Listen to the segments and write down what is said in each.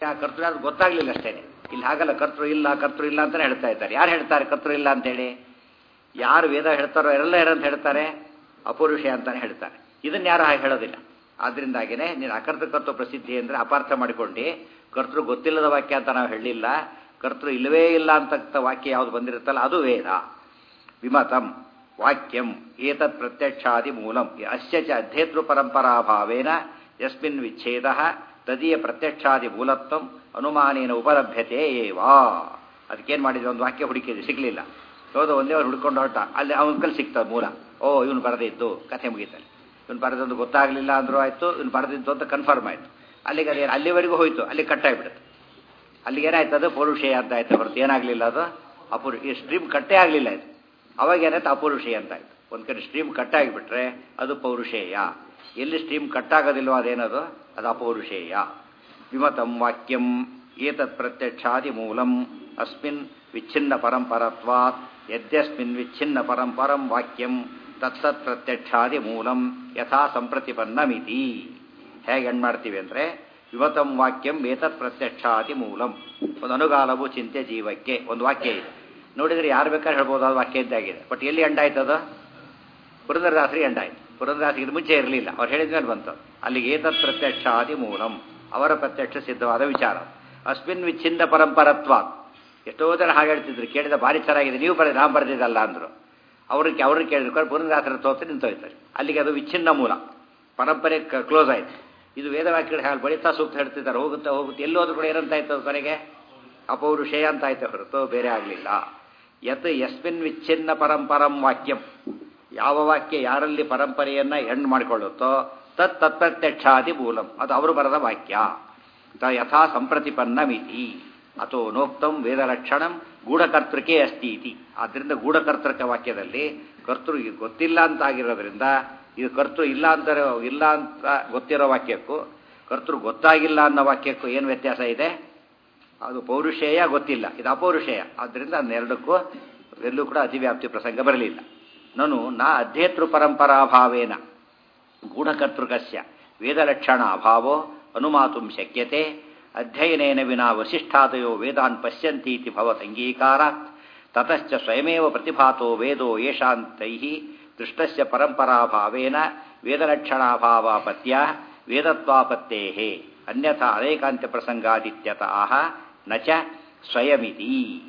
ಕರ್ತೃ ಅದು ಗೊತ್ತಾಗ್ಲಿಲ್ಲ ಅಷ್ಟೇನೆ ಇಲ್ಲಿ ಹಾಗಲ್ಲ ಕರ್ತೃ ಇಲ್ಲ ಕರ್ತೃ ಇಲ್ಲ ಅಂತಾನೆ ಹೇಳ್ತಾ ಇದ್ದಾರೆ ಯಾರು ಹೇಳ್ತಾರೆ ಕರ್ತೃ ಇಲ್ಲ ಅಂತೇಳಿ ಯಾರು ವೇದ ಹೇಳ್ತಾರೋ ಎಲ್ಲ ಏನಂತ ಹೇಳ್ತಾರೆ ಅಪೌರುಷ ಅಂತಾನೆ ಹೇಳ್ತಾರೆ ಇದನ್ನ ಯಾರು ಹಾಗೆ ಹೇಳೋದಿಲ್ಲ ಆದ್ರಿಂದಾಗಿನೇ ನೀನು ಅಕರ್ತೃಕತ್ವ ಪ್ರಸಿದ್ಧಿ ಅಂದರೆ ಅಪಾರ್ಥ ಮಾಡಿಕೊಂಡು ಕರ್ತೃ ಗೊತ್ತಿಲ್ಲದ ವಾಕ್ಯ ಅಂತ ನಾವು ಹೇಳಲಿಲ್ಲ ಕರ್ತೃ ಇಲ್ಲವೇ ಇಲ್ಲ ಅಂತ ವಾಕ್ಯ ಯಾವುದು ಬಂದಿರುತ್ತಲ್ಲ ಅದು ವೇದ ವಿಮತಂ ವಾಕ್ಯಂ ಏತತ್ ಪ್ರತ್ಯಕ್ಷಾದಿ ಮೂಲಂ ಅಸ್ಯ ಚ ಅಧ್ಯೇತೃ ಪರಂಪರಾಭಾವೇನ ಯಸ್ಮಿನ್ ವಿಚ್ಛೇದ ತದೀಯ ಪ್ರತ್ಯಕ್ಷಾದಿ ಮೂಲತ್ವಂ ಅನುಮಾನೇನ ಉಪಲಭ್ಯತೆ ಏವಾ ಅದಕ್ಕೇನು ಮಾಡಿದ್ರೆ ಒಂದು ವಾಕ್ಯ ಹುಡುಕಿದ್ವಿ ಸಿಗಲಿಲ್ಲ ಹೌದು ಒಂದೇ ಅವ್ರು ಹುಡ್ಕೊಂಡು ಹೊರಟ ಅಲ್ಲಿ ಅವನ ಕಲ್ ಸಿಗ್ತದೆ ಮೂಲ ಓ ಇವನು ಬರೆದಿದ್ದು ಕಥೆ ಮುಗೀತಲ್ಲಿ ಇವನು ಬರೆದದ್ದು ಗೊತ್ತಾಗಲಿಲ್ಲ ಅಂದ್ರೂ ಆಯಿತು ಇವನು ಬರೆದಿದ್ದು ಅಂತ ಕನ್ಫರ್ಮ್ ಆಯಿತು ಅಲ್ಲಿಗೆ ಅದೇನು ಅಲ್ಲಿವರೆಗೂ ಹೋಯಿತು ಅಲ್ಲಿ ಕಟ್ಟಾಗ್ಬಿಡುತ್ತೆ ಅಲ್ಲಿಗೆ ಏನಾಯ್ತು ಅದು ಪೌರುಷೇಯ ಅಂತ ಆಯ್ತು ಹೊರತು ಏನಾಗಲಿಲ್ಲ ಅದು ಅಪುರು ಈ ಸ್ಟ್ರೀಮ್ ಕಟ್ಟೇ ಆಗಲಿಲ್ಲ ಇದು ಅವಾಗ ಏನಾಯ್ತು ಅಪೌರುಷೇಯ ಅಂತ ಆಯ್ತು ಒಂದು ಕಡೆ ಸ್ಟ್ರೀಮ್ ಕಟ್ಟಾಗಿಬಿಟ್ರೆ ಅದು ಪೌರುಷೇಯ ಎಲ್ಲಿ ಸ್ಟ್ರೀಮ್ ಕಟ್ಟಾಗೋದಿಲ್ವೋ ಅದೇನದು ಅದು ಅಪೌರುಷೇಯ ವಿಮತಂ ವಾಕ್ಯಂ ಏತತ್ ಪ್ರತ್ಯಕ್ಷಾದಿ ಮೂಲಂ ಅಸ್ಮಿನ್ ವಿಚ್ಛಿನ್ನ ಪರಂಪರತ್ವಾತ್ ಯದ್ಯಸ್ಮಿನ್ ವಿಚ್ಛಿನ್ನ ಪರಂಪರಂ ವಾಕ್ಯಂ ತತ್ಸತ್ ಪ್ರತ್ಯಕ್ಷಾದಿ ಮೂಲಂ ಯಥಾ ಸಂಪ್ರತಿಪನ್ನಮಿತಿ ಹೇಗೆ ಏನು ಮಾಡ್ತೀವಿ ಅಂದರೆ ವಿಮತಂ ವಾಕ್ಯಂ ಏತತ್ ಪ್ರತ್ಯಕ್ಷಾದಿ ಮೂಲಂ ಒಂದು ಅನುಗಾಲವು ಚಿಂತೆ ಜೀವಕ್ಕೆ ಒಂದು ವಾಕ್ಯ ಇದೆ ನೋಡಿದರೆ ಯಾರು ಬೇಕಾದ್ರೆ ಹೇಳ್ಬೋದು ಅದು ವಾಕ್ಯ ಇದ್ದಾಗಿದೆ ಬಟ್ ಎಲ್ಲಿ ಎಂಡಾಯ್ತದ ಪುರಂದರದಾಸರಿಗೆ ಎಂಡಾಯ್ತು ಪುರಂದರದಾಸರಿಗೆ ಮುಂಚೆ ಇರಲಿಲ್ಲ ಅವ್ರು ಹೇಳಿದ ಮೇಲೆ ಬಂತು ಅಲ್ಲಿಗೆ ಏತತ್ ಪ್ರತ್ಯಕ್ಷಾದಿ ಮೂಲಂ ಅವರ ಪ್ರತ್ಯಕ್ಷ ಸಿದ್ಧವಾದ ವಿಚಾರ ಅಸ್ಮಿನ್ ವಿಚ್ಛಿನ್ನ ಪರಂಪರತ್ವ ಎಷ್ಟೋ ಜನ ಹಾಗೆ ಹೇಳ್ತಿದ್ರು ಕೇಳಿದ ಭಾರಿ ಚೆನ್ನಾಗಿದೆ ನೀವು ಬರೆದ ನಾನು ಬರೆದಿದ್ದಲ್ಲ ಅಂದರು ಅವ್ರಿಗೆ ಅವ್ರಿಗೆ ಕೇಳಿದ್ರು ಪುರಂದರದಾಸರ ತೋರ್ಸಿ ನಿಂತೋಯ್ತಾರೆ ಅಲ್ಲಿಗೆ ಅದು ವಿಚ್ಛಿನ್ನ ಮೂಲ ಪರಂಪರೆ ಕ್ಲೋಸ್ ಆಯ್ತು ಇದು ವೇದವಾಕ್ಯಗಳು ಹೇಳಿ ಬಳಿತಾ ಸೂಕ್ತ ಹೇಳ್ತಿದ್ದಾರೆ ಹೋಗುತ್ತೆ ಹೋಗುತ್ತೆ ಎಲ್ಲೋದ್ರು ಕೂಡ ಏನಂತಾಯ್ತು ಕೊನೆಗೆ ಅಪೌರುಷೇಯ ಅಂತ ಆಯ್ತು ಹೊರತು ಬೇರೆ ಆಗಲಿಲ್ಲ ಯತ್ ಯಸ್ಮಿನ್ ವಿಚ್ಛಿನ್ನ ಪರಂಪರಂ ವಾಕ್ಯಂ ಯಾವ ವಾಕ್ಯ ಯಾರಲ್ಲಿ ಪರಂಪರೆಯನ್ನ ಹೆಣ್ಣು ಮಾಡಿಕೊಳ್ಳುತ್ತೋ ತತ್ ತತ್ಪ್ರತ್ಯಕ್ಷಾದಿ ಮೂಲಂ ಅದು ಅವರು ಬರೆದ ವಾಕ್ಯ ತ ಯಥಾ ಸಂಪ್ರತಿಪನ್ನ ಮಿತಿ ಅಥೋ ನೋಕ್ತಂ ವೇದಲಕ್ಷಣಂ ಗೂಢಕರ್ತೃಕೆ ಅಸ್ತಿ ಇತಿ ಆದ್ದರಿಂದ ಗೂಢಕರ್ತೃಕ ವಾಕ್ಯದಲ್ಲಿ ಕರ್ತೃ ಗೊತ್ತಿಲ್ಲ ಅಂತ ಆಗಿರೋದ್ರಿಂದ ಇದು ಕರ್ತೃ ಇಲ್ಲ ಅಂತ ಇಲ್ಲ ಅಂತ ಗೊತ್ತಿರೋ ವಾಕ್ಯಕ್ಕೂ ಕರ್ತೃ ಗೊತ್ತಾಗಿಲ್ಲ ಅನ್ನೋ ವಾಕ್ಯಕ್ಕೂ ಏನು ವ್ಯತ್ಯಾಸ ಇದೆ ಅದು ಪೌರುಷೇಯ ಗೊತ್ತಿಲ್ಲ ಇದು ಅಪೌರುಷೇಯ ಆದ್ದರಿಂದ ಅದನ್ನೆರಡಕ್ಕೂ ಎಲ್ಲೂ ಕೂಡ ಅತಿವ್ಯಾಪ್ತಿ ಪ್ರಸಂಗ ಬರಲಿಲ್ಲ ನಾನು ನಾ ಅಧ್ಯೇತೃ ಪರಂಪರಾಭಾವೇನ ಗೂಢಕರ್ತೃಕಸ್ಯ ವೇದಲಕ್ಷಣ ಅಭಾವೋ ಅನುಮಾತು ಶಕ್ಯತೆ ಅಧ್ಯಯನೇನ ವಿನಾ ವಸಿಷ್ಠಾದಯೋ ವೇದಾನ್ ಪಶ್ಯಂತೀತಿ ಭವತಂಗೀಕಾರಾತ್ ತತಶ್ಚ ಸ್ವಯಮೇವ ಪ್ರತಿಭಾತೋ ವೇದೋ ಯೇಷಾಂತೈ ದೃಷ್ಟಸ್ಯ ಪರಂಪರಾಭಾವೇನ ವೇದಲಕ್ಷಣಾಭಾವಾಪತ್ಯ ವೇದತ್ವಾಪತ್ತೇ ಅನ್ಯಥಾ ಅನೇಕಾಂತ್ಯ ಪ್ರಸಂಗಾದಿತ್ಯತಃ ನ ಚ ಸ್ವಯಮಿತಿ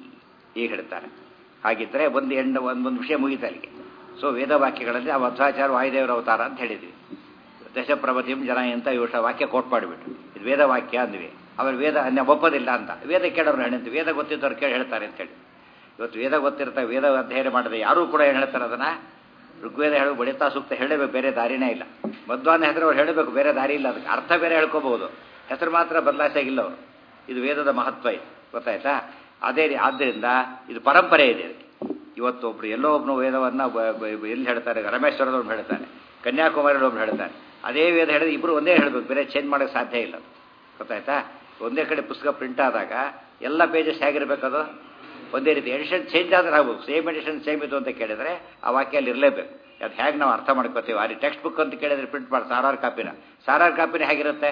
ಈಗ ಹೇಳ್ತಾರೆ ಹಾಗಿದ್ರೆ ಒಂದು ಹೆಣ್ಣು ಒಂದೊಂದು ವಿಷಯ ಮುಗಿತು ಅಲ್ಲಿಗೆ ಸೊ ವೇದವಾಕ್ಯಗಳಲ್ಲಿ ಆ ಮಧ್ವಾಚಾರ ವಾಯುದೇವರ ಅವತಾರ ಅಂತ ಹೇಳಿದ್ವಿ ದಶಪ್ರಭತಿಂ ಜನ ಅಂತ ಇವಷ್ಟ ವಾಕ್ಯ ಕೋಟ್ ಮಾಡಿಬಿಟ್ರು ಇದು ವೇದವಾಕ್ಯ ಅಂದ್ವಿ ಅವರು ವೇದ ಅನ್ಯ ಒಪ್ಪೋದಿಲ್ಲ ಅಂತ ವೇದ ಕೇಳೋರು ಹೇಳಿದ್ದು ವೇದ ಗೊತ್ತಿದ್ದವ್ರು ಕೇಳಿ ಹೇಳ್ತಾರೆ ಅಂತ ಹೇಳಿ ಇವತ್ತು ವೇದ ಗೊತ್ತಿರ್ತಾರೆ ವೇದ ಅಧ್ಯಯನ ಮಾಡಿದ್ರೆ ಯಾರೂ ಕೂಡ ಏನು ಹೇಳ್ತಾರೆ ಅದನ್ನ ಋಗ್ವೇದ ಹೇಳು ಬಡಿತಾ ಸೂಕ್ತ ಹೇಳಬೇಕು ಬೇರೆ ದಾರಿನೇ ಇಲ್ಲ ಮಧ್ವಾನ ಹೆಸರು ಅವ್ರು ಹೇಳಬೇಕು ಬೇರೆ ದಾರಿ ಇಲ್ಲ ಅದಕ್ಕೆ ಅರ್ಥ ಬೇರೆ ಹೇಳ್ಕೋಬಹುದು ಹೆಸರು ಮಾತ್ರ ಬದಲಾಯಿಸಾಗಿಲ್ಲ ಅವರು ಇದು ವೇದದ ಮಹತ್ವ ಇದೆ ಗೊತ್ತಾಯ್ತಾ ಅದೇ ಆದ್ದರಿಂದ ಇದು ಪರಂಪರೆ ಇದೆ ಅದಕ್ಕೆ ಇವತ್ತು ಒಬ್ರು ಎಲ್ಲೋ ಒಬ್ಬನು ವೇದವನ್ನ ಎಲ್ಲಿ ಹೇಳ್ತಾರೆ ರಮೇಶ್ವರದವ್ರು ಹೇಳ್ತಾರೆ ಕನ್ಯಾಕುಮಾರಿ ಒಬ್ರು ಹೇಳ್ತಾರೆ ಅದೇ ವೇದ ಹೇಳಿದ್ರೆ ಇಬ್ಬರು ಒಂದೇ ಹೇಳಬೇಕು ಬೇರೆ ಚೇಂಜ್ ಮಾಡೋಕ್ಕೆ ಸಾಧ್ಯ ಇಲ್ಲ ಗೊತ್ತಾಯ್ತಾ ಒಂದೇ ಕಡೆ ಪುಸ್ತಕ ಪ್ರಿಂಟ್ ಆದಾಗ ಎಲ್ಲ ಪೇಜಸ್ ಹೇಗಿರ್ಬೇಕದು ಒಂದೇ ರೀತಿ ಎಡಿಷನ್ ಚೇಂಜ್ ಆದ್ರೆ ಆಗ್ಬೋದು ಸೇಮ್ ಎಡಿಷನ್ ಸೇಮ್ ಇದು ಅಂತ ಕೇಳಿದ್ರೆ ಆ ವಾಕ್ಯ ಅಲ್ಲಿ ಇರಲೇಬೇಕು ಅದು ಹೇಗೆ ನಾವು ಅರ್ಥ ಮಾಡ್ಕೋತೀವಿ ಆ ಟೆಕ್ಸ್ಟ್ ಬುಕ್ ಅಂತ ಕೇಳಿದ್ರೆ ಪ್ರಿಂಟ್ ಮಾಡಿ ಸಾವಿರಾರು ಕಾಪಿನ ಸಾವಿರಾರು ಕಾಪಿನ ಹೇಗಿರುತ್ತೆ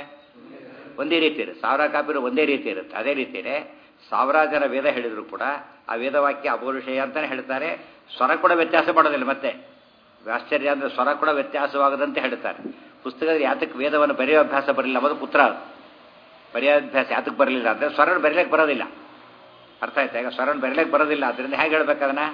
ಒಂದೇ ರೀತಿ ಇರುತ್ತೆ ಸಾವಿರಾರು ಕಾಪಿನ ಒಂದೇ ರೀತಿ ಇರುತ್ತೆ ಅದೇ ರೀತಿಯೇ ಸಾವಿರಾರು ಜನ ವೇದ ಹೇಳಿದ್ರು ಕೂಡ ಆ ವೇದವಾಕ್ಯ ಅಪೌರುಷೇಯ ಅಂತಾನೆ ಹೇಳ್ತಾರೆ ಸ್ವರ ಕೂಡ ವ್ಯತ್ಯಾಸ ಮಾಡೋದಿಲ್ಲ ಮತ್ತೆ ಆಶ್ಚರ್ಯ ಅಂದರೆ ಸ್ವರ ಕೂಡ ವ್ಯತ್ಯಾಸವಾಗದಂತೆ ಹೇಳ್ತಾರೆ ಪುಸ್ತಕದಲ್ಲಿ ಯಾತಕ್ಕೆ ವೇದವನ್ನು ಬರೆಯೋ ಅಭ್ಯಾಸ ಬರಲಿಲ್ಲ ಅನ್ನೋದು ಪುತ್ರ ಬರೆಯೋಭ್ಯಾಸ ಯಾತಕ್ಕೆ ಬರಲಿಲ್ಲ ಅಂದರೆ ಸ್ವರಣ ಬರೀಲಿಕ್ಕೆ ಬರೋದಿಲ್ಲ ಅರ್ಥ ಆಯ್ತಾ ಈಗ ಸ್ವರಣ ಬರೀಲಿಕ್ಕೆ ಬರೋದಿಲ್ಲ ಅದರಿಂದ ಹೇಗೆ ಹೇಳ್ಬೇಕು ಅದನ್ನ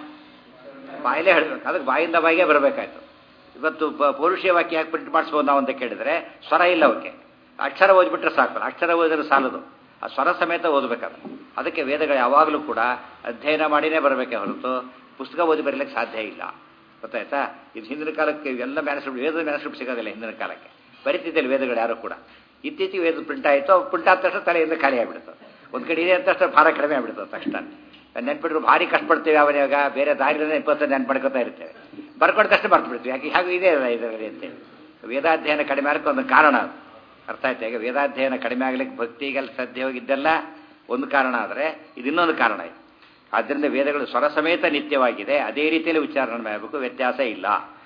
ಬಾಯಿಲೇ ಹೇಳ್ಬೇಕು ಅದಕ್ಕೆ ಬಾಯಿಂದ ಬಾಯಿಗೆ ಬರಬೇಕಾಯ್ತು ಇವತ್ತು ಪೌರುಷೀಯ ವಾಕ್ಯ ಯಾಕೆ ಪ್ರಿಂಟ್ ಮಾಡಿಸ್ಬೋದು ನಾವು ಅಂತ ಕೇಳಿದ್ರೆ ಸ್ವರ ಇಲ್ಲ ಅವಕ್ಕೆ ಅಕ್ಷರ ಓದ್ಬಿಟ್ರೆ ಸಾಕು ಅಕ್ಷರ ಓದಿದ್ರೆ ಸಾಲದು ಆ ಸ್ವರ ಸಮೇತ ಓದಬೇಕಾದ ಅದಕ್ಕೆ ವೇದಗಳು ಯಾವಾಗಲೂ ಕೂಡ ಅಧ್ಯಯನ ಮಾಡಿನೇ ಬರಬೇಕೆ ಹೊರತು ಪುಸ್ತಕ ಓದಿ ಬರಲಿಕ್ಕೆ ಸಾಧ್ಯ ಇಲ್ಲ ಗೊತ್ತಾಯ್ತಾ ಇದು ಹಿಂದಿನ ಕಾಲಕ್ಕೆ ಎಲ್ಲ ಮ್ಯಾನುಸ್ಕ್ರಿಪ್ಟ್ ವೇದದ ಮ್ಯಾನುಸ್ಕ್ರಿಪ್ಟ್ ಸಿಗೋದಿಲ್ಲ ಹಿಂದಿನ ಕಾಲಕ್ಕೆ ಬರಿತಿದ್ದಿಲ್ಲ ವೇದಗಳು ಯಾರು ಕೂಡ ಇತ್ತೀಚೆಗೆ ವೇದ ಪ್ರಿಂಟ್ ಆಯಿತು ಪ್ರಿಂಟ್ ಆದ ತಕ್ಷಣ ತಲೆಯಿಂದ ಖಾಲಿ ಆಗಿಬಿಡ್ತು ಒಂದು ಕಡೆ ಇದೆ ಅಂತ ತಕ್ಷಣ ಭಾರ ಕಡಿಮೆ ಆಗ್ಬಿಡ್ತದೆ ತಕ್ಷಣ ನೆನ್ಪಿಟ್ರು ಭಾರಿ ಕಷ್ಟಪಡ್ತೀವಿ ಅವನಿವಾಗ ಬೇರೆ ದಾರಿಯಿಂದ ಇಪ್ಪತ್ತು ನೆನ್ಪು ಮಾಡ್ಕೊತಾ ಇರ್ತೇವೆ ಬರ್ಕೊಂಡ ತಕ್ಷಣ ಬರ್ತು ಬಿಡ್ತೀವಿ ಯಾಕೆ ಹಾಗೆ ಇದೆ ಅಲ್ಲ ಇದರಲ್ಲಿ ಅಂತೇಳಿ ವೇದಾಧ್ಯಯನ ಕಡಿಮೆ ಆಗಕ್ಕೆ ಒಂದು ಕಾರಣ ಅದು ಅರ್ಥ ಆಯ್ತು ಈಗ ವೇದಾಧ್ಯಯನ ಕಡಿಮೆ ಆಗ್ಲಿಕ್ಕೆ ಭಕ್ತಿಗೆಲ್ಲ ಶ್ರದ್ಧೆ ಹೋಗಿದ್ದೆಲ್ಲ ಒಂದು ಕಾರಣ ಆದರೆ ಇದು ಇನ್ನೊಂದು ಕಾರಣ ಇದೆ ಆದ್ದರಿಂದ ವೇದಗಳು ಸ್ವರ ಸಮೇತ ನಿತ್ಯವಾಗಿದೆ ಅದೇ ರೀತಿಯಲ್ಲಿ ಉಚ್ಚಾರಣೆ ಮಾಡಬೇಕು ವ್ಯತ್ಯಾಸ ಇಲ್ಲ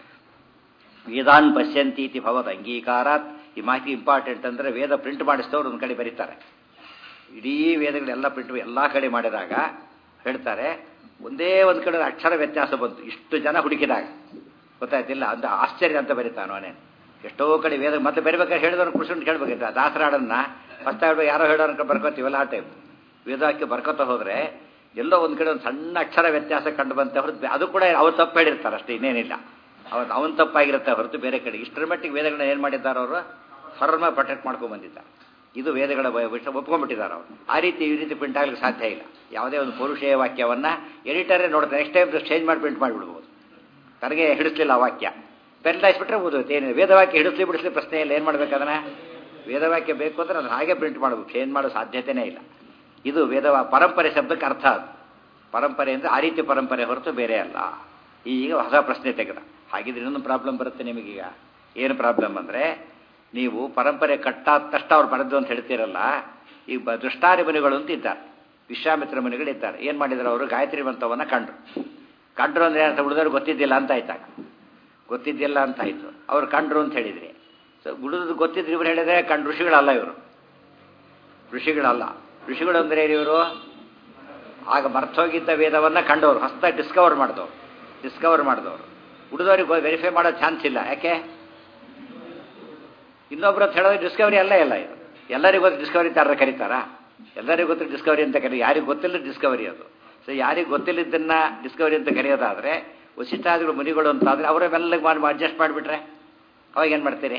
ವೇದಾನ್ ಪಶ್ಯಂತೀತಿ ಭವದ ಅಂಗೀಕಾರಾತ್ ಈ ಮಾಹಿತಿ ಇಂಪಾರ್ಟೆಂಟ್ ಅಂದರೆ ವೇದ ಪ್ರಿಂಟ್ ಮಾಡಿಸಿದವರು ಒಂದು ಕಡೆ ಬರೀತಾರೆ ಇಡೀ ವೇದಗಳೆಲ್ಲ ಬಿಟ್ಟು ಎಲ್ಲ ಕಡೆ ಮಾಡಿದಾಗ ಹೇಳ್ತಾರೆ ಒಂದೇ ಒಂದು ಕಡೆ ಅಕ್ಷರ ವ್ಯತ್ಯಾಸ ಬಂತು ಇಷ್ಟು ಜನ ಹುಡುಕಿದಾಗ ಗೊತ್ತಾಯ್ತಿಲ್ಲ ಅಂತ ಆಶ್ಚರ್ಯ ಅಂತ ಬರೀತಾನು ಅವನೇ ಎಷ್ಟೋ ಕಡೆ ವೇದ ಮತ್ತೆ ಬರಿಬೇಕಾದ್ರೆ ಹೇಳಿದವ್ರು ಕೃಷ್ಣ ಕೇಳ್ಬೇಕಿತ್ತು ದಾಸರಾಡನ್ನ ಫಸ್ಟ್ ಹೇಳ್ಬೇಕು ಯಾರೋ ಹೇಳೋರ್ಕ ಬರ್ಕೋತೀವಲ್ಲ ಆ ಟೈಪ್ ವೇದವಾಕ್ಯ ಬರ್ಕೋತ ಹೋದ್ರೆ ಎಲ್ಲೋ ಒಂದು ಕಡೆ ಒಂದು ಸಣ್ಣ ಅಕ್ಷರ ವ್ಯತ್ಯಾಸ ಕಂಡು ಬಂತೆ ಹೊರತು ಅದು ಕೂಡ ಅವ್ರು ತಪ್ಪು ಹೇಳಿರ್ತಾರೆ ಅಷ್ಟೇ ಇನ್ನೇನಿಲ್ಲ ಅವತ್ತು ಅವನು ತಪ್ಪಾಗಿರುತ್ತೆ ಹೊರತು ಬೇರೆ ಕಡೆ ಇಷ್ಟರ ಮಟ್ಟಿಗೆ ವೇದಗಳನ್ನ ಏನು ಮಾಡಿದ್ದಾರೆ ಅವರು ಫರ್ಮ ಪ್ರೊಟೆಕ್ಟ್ ಮಾಡ್ಕೊಂಡು ಬಂದಿದ್ದಾರೆ ಇದು ವೇದಗಳ ವಿಷಯ ಒಪ್ಕೊಂಡ್ಬಿಟ್ಟಿದ್ದಾರೆ ಅವರು ಆ ರೀತಿ ಈ ರೀತಿ ಪ್ರಿಂಟ್ ಆಗ್ಲಿಕ್ಕೆ ಸಾಧ್ಯ ಇಲ್ಲ ಯಾವುದೇ ಒಂದು ಪೌರುಷೇಯ ವಾಕ್ಯವನ್ನ ಎಡಿಟರೇ ನೋಡ್ತಾರೆ ನೆಕ್ಸ್ಟ್ ಟೈಮ್ ಚೇಂಜ್ ಮಾಡಿ ಪ್ರಿಂಟ್ ಮಾಡಿಬಿಡ್ಬೋದು ತನಗೆ ಹಿಡಿಸ್ಲಿಲ್ಲ ಆ ವಾಕ್ಯ ಪೆನ್ಲಾಯಿಸ್ಬಿಟ್ರೆ ಓದುತ್ತೆ ಏನಿದೆ ವೇದವಾಕ್ಯ ಹಿಡಿಸ್ಲಿ ಬಿಡಿಸ್ಲಿ ಪ್ರಶ್ನೆ ಇಲ್ಲ ಏನು ಮಾಡ್ಬೇಕು ಅದನ್ನ ವೇದವಾಕ್ಯ ಬೇಕು ಅಂದ್ರೆ ಅದನ್ನ ಹಾಗೆ ಪ್ರಿಂಟ್ ಮಾಡಬೇಕು ಚೇಂಜ್ ಮಾಡೋ ಸಾಧ್ಯತೆನೇ ಇಲ್ಲ ಇದು ವೇದವ ಪರಂಪರೆ ಶಬ್ದಕ್ಕೆ ಅರ್ಥ ಅದು ಪರಂಪರೆ ಅಂದರೆ ಆ ರೀತಿ ಪರಂಪರೆ ಹೊರತು ಬೇರೆ ಅಲ್ಲ ಈಗ ಹೊಸ ಪ್ರಶ್ನೆ ತೆಗೆದ ಹಾಗಿದ್ರೆ ಇನ್ನೊಂದು ಪ್ರಾಬ್ಲಮ್ ಬರುತ್ತೆ ನಿಮಗೀಗ ಏನು ಪ್ರಾಬ್ಲಮ್ ಅಂದರೆ ನೀವು ಪರಂಪರೆ ಕಟ್ಟಾದ ತಕ್ಷಣ ಅವ್ರು ಬರೆದು ಅಂತ ಹೇಳ್ತೀರಲ್ಲ ಈಗ ಬ ದೃಷ್ಟಾರಿ ಮನೆಗಳು ಅಂತ ಇದ್ದಾರೆ ವಿಶ್ವಾಮಿತ್ರ ಮನೆಗಳಿದ್ದಾರೆ ಏನು ಮಾಡಿದ್ರು ಅವರು ಗಾಯತ್ರಿ ಮಂತ್ರವನ್ನು ಕಂಡ್ರು ಕಂಡ್ರು ಅಂದರೆ ಅಂತ ಉಳಿದವ್ರು ಗೊತ್ತಿದ್ದಿಲ್ಲ ಅಂತ ಆಯ್ತಾಗ ಗೊತ್ತಿದ್ದಿಲ್ಲ ಅಂತ ಆಯ್ತು ಅವ್ರು ಕಂಡ್ರು ಅಂತ ಹೇಳಿದ್ರಿ ಸೊ ಉಳಿದು ಗೊತ್ತಿದ್ರು ಇವ್ರು ಹೇಳಿದ್ರೆ ಕಂಡು ಋಷಿಗಳಲ್ಲ ಇವರು ಋಷಿಗಳಲ್ಲ ಋಷಿಗಳು ಅಂದರೆ ಇವರು ಆಗ ಮರ್ತೋಗಿದ್ದ ವೇದವನ್ನ ಕಂಡವರು ಹೊಸದಾಗಿ ಡಿಸ್ಕವರ್ ಮಾಡಿದವರು ಡಿಸ್ಕವರ್ ಮಾಡಿದವರು ಉಳಿದವ್ರಿಗೆ ವೆರಿಫೈ ಮಾಡೋ ಚಾನ್ಸ್ ಇಲ್ಲ ಯಾಕೆ ಇನ್ನೊಬ್ರು ಅಂತ ಹೇಳೋದು ಡಿಸ್ಕವರಿ ಅಲ್ಲ ಇಲ್ಲ ಇದು ಎಲ್ಲರಿಗೂ ಗೊತ್ತು ಡಿಸ್ಕವರಿ ಅಂತ ಕರೀತಾರಾ ಎಲ್ಲರಿಗೂ ಗೊತ್ತು ಡಿಸ್ಕವರಿ ಅಂತ ಕರಿ ಯಾರಿಗೆ ಗೊತ್ತಿಲ್ಲ ಡಿಸ್ಕವರಿ ಅದು ಸೊ ಯಾರಿಗೆ ಗೊತ್ತಿಲ್ಲದನ್ನ ಡಿಸ್ಕವರಿ ಅಂತ ಕರೆಯೋದಾದ್ರೆ ವಸಿಷ್ಠಾದಿಗಳು ಮುನಿಗಳು ಅಂತಾದ್ರೆ ಅವರ ಮೆಲ್ಲಗೆ ಮಾಡಿ ಅಡ್ಜಸ್ಟ್ ಮಾಡಿಬಿಟ್ರೆ ಅವಾಗ ಏನು ಮಾಡ್ತೀರಿ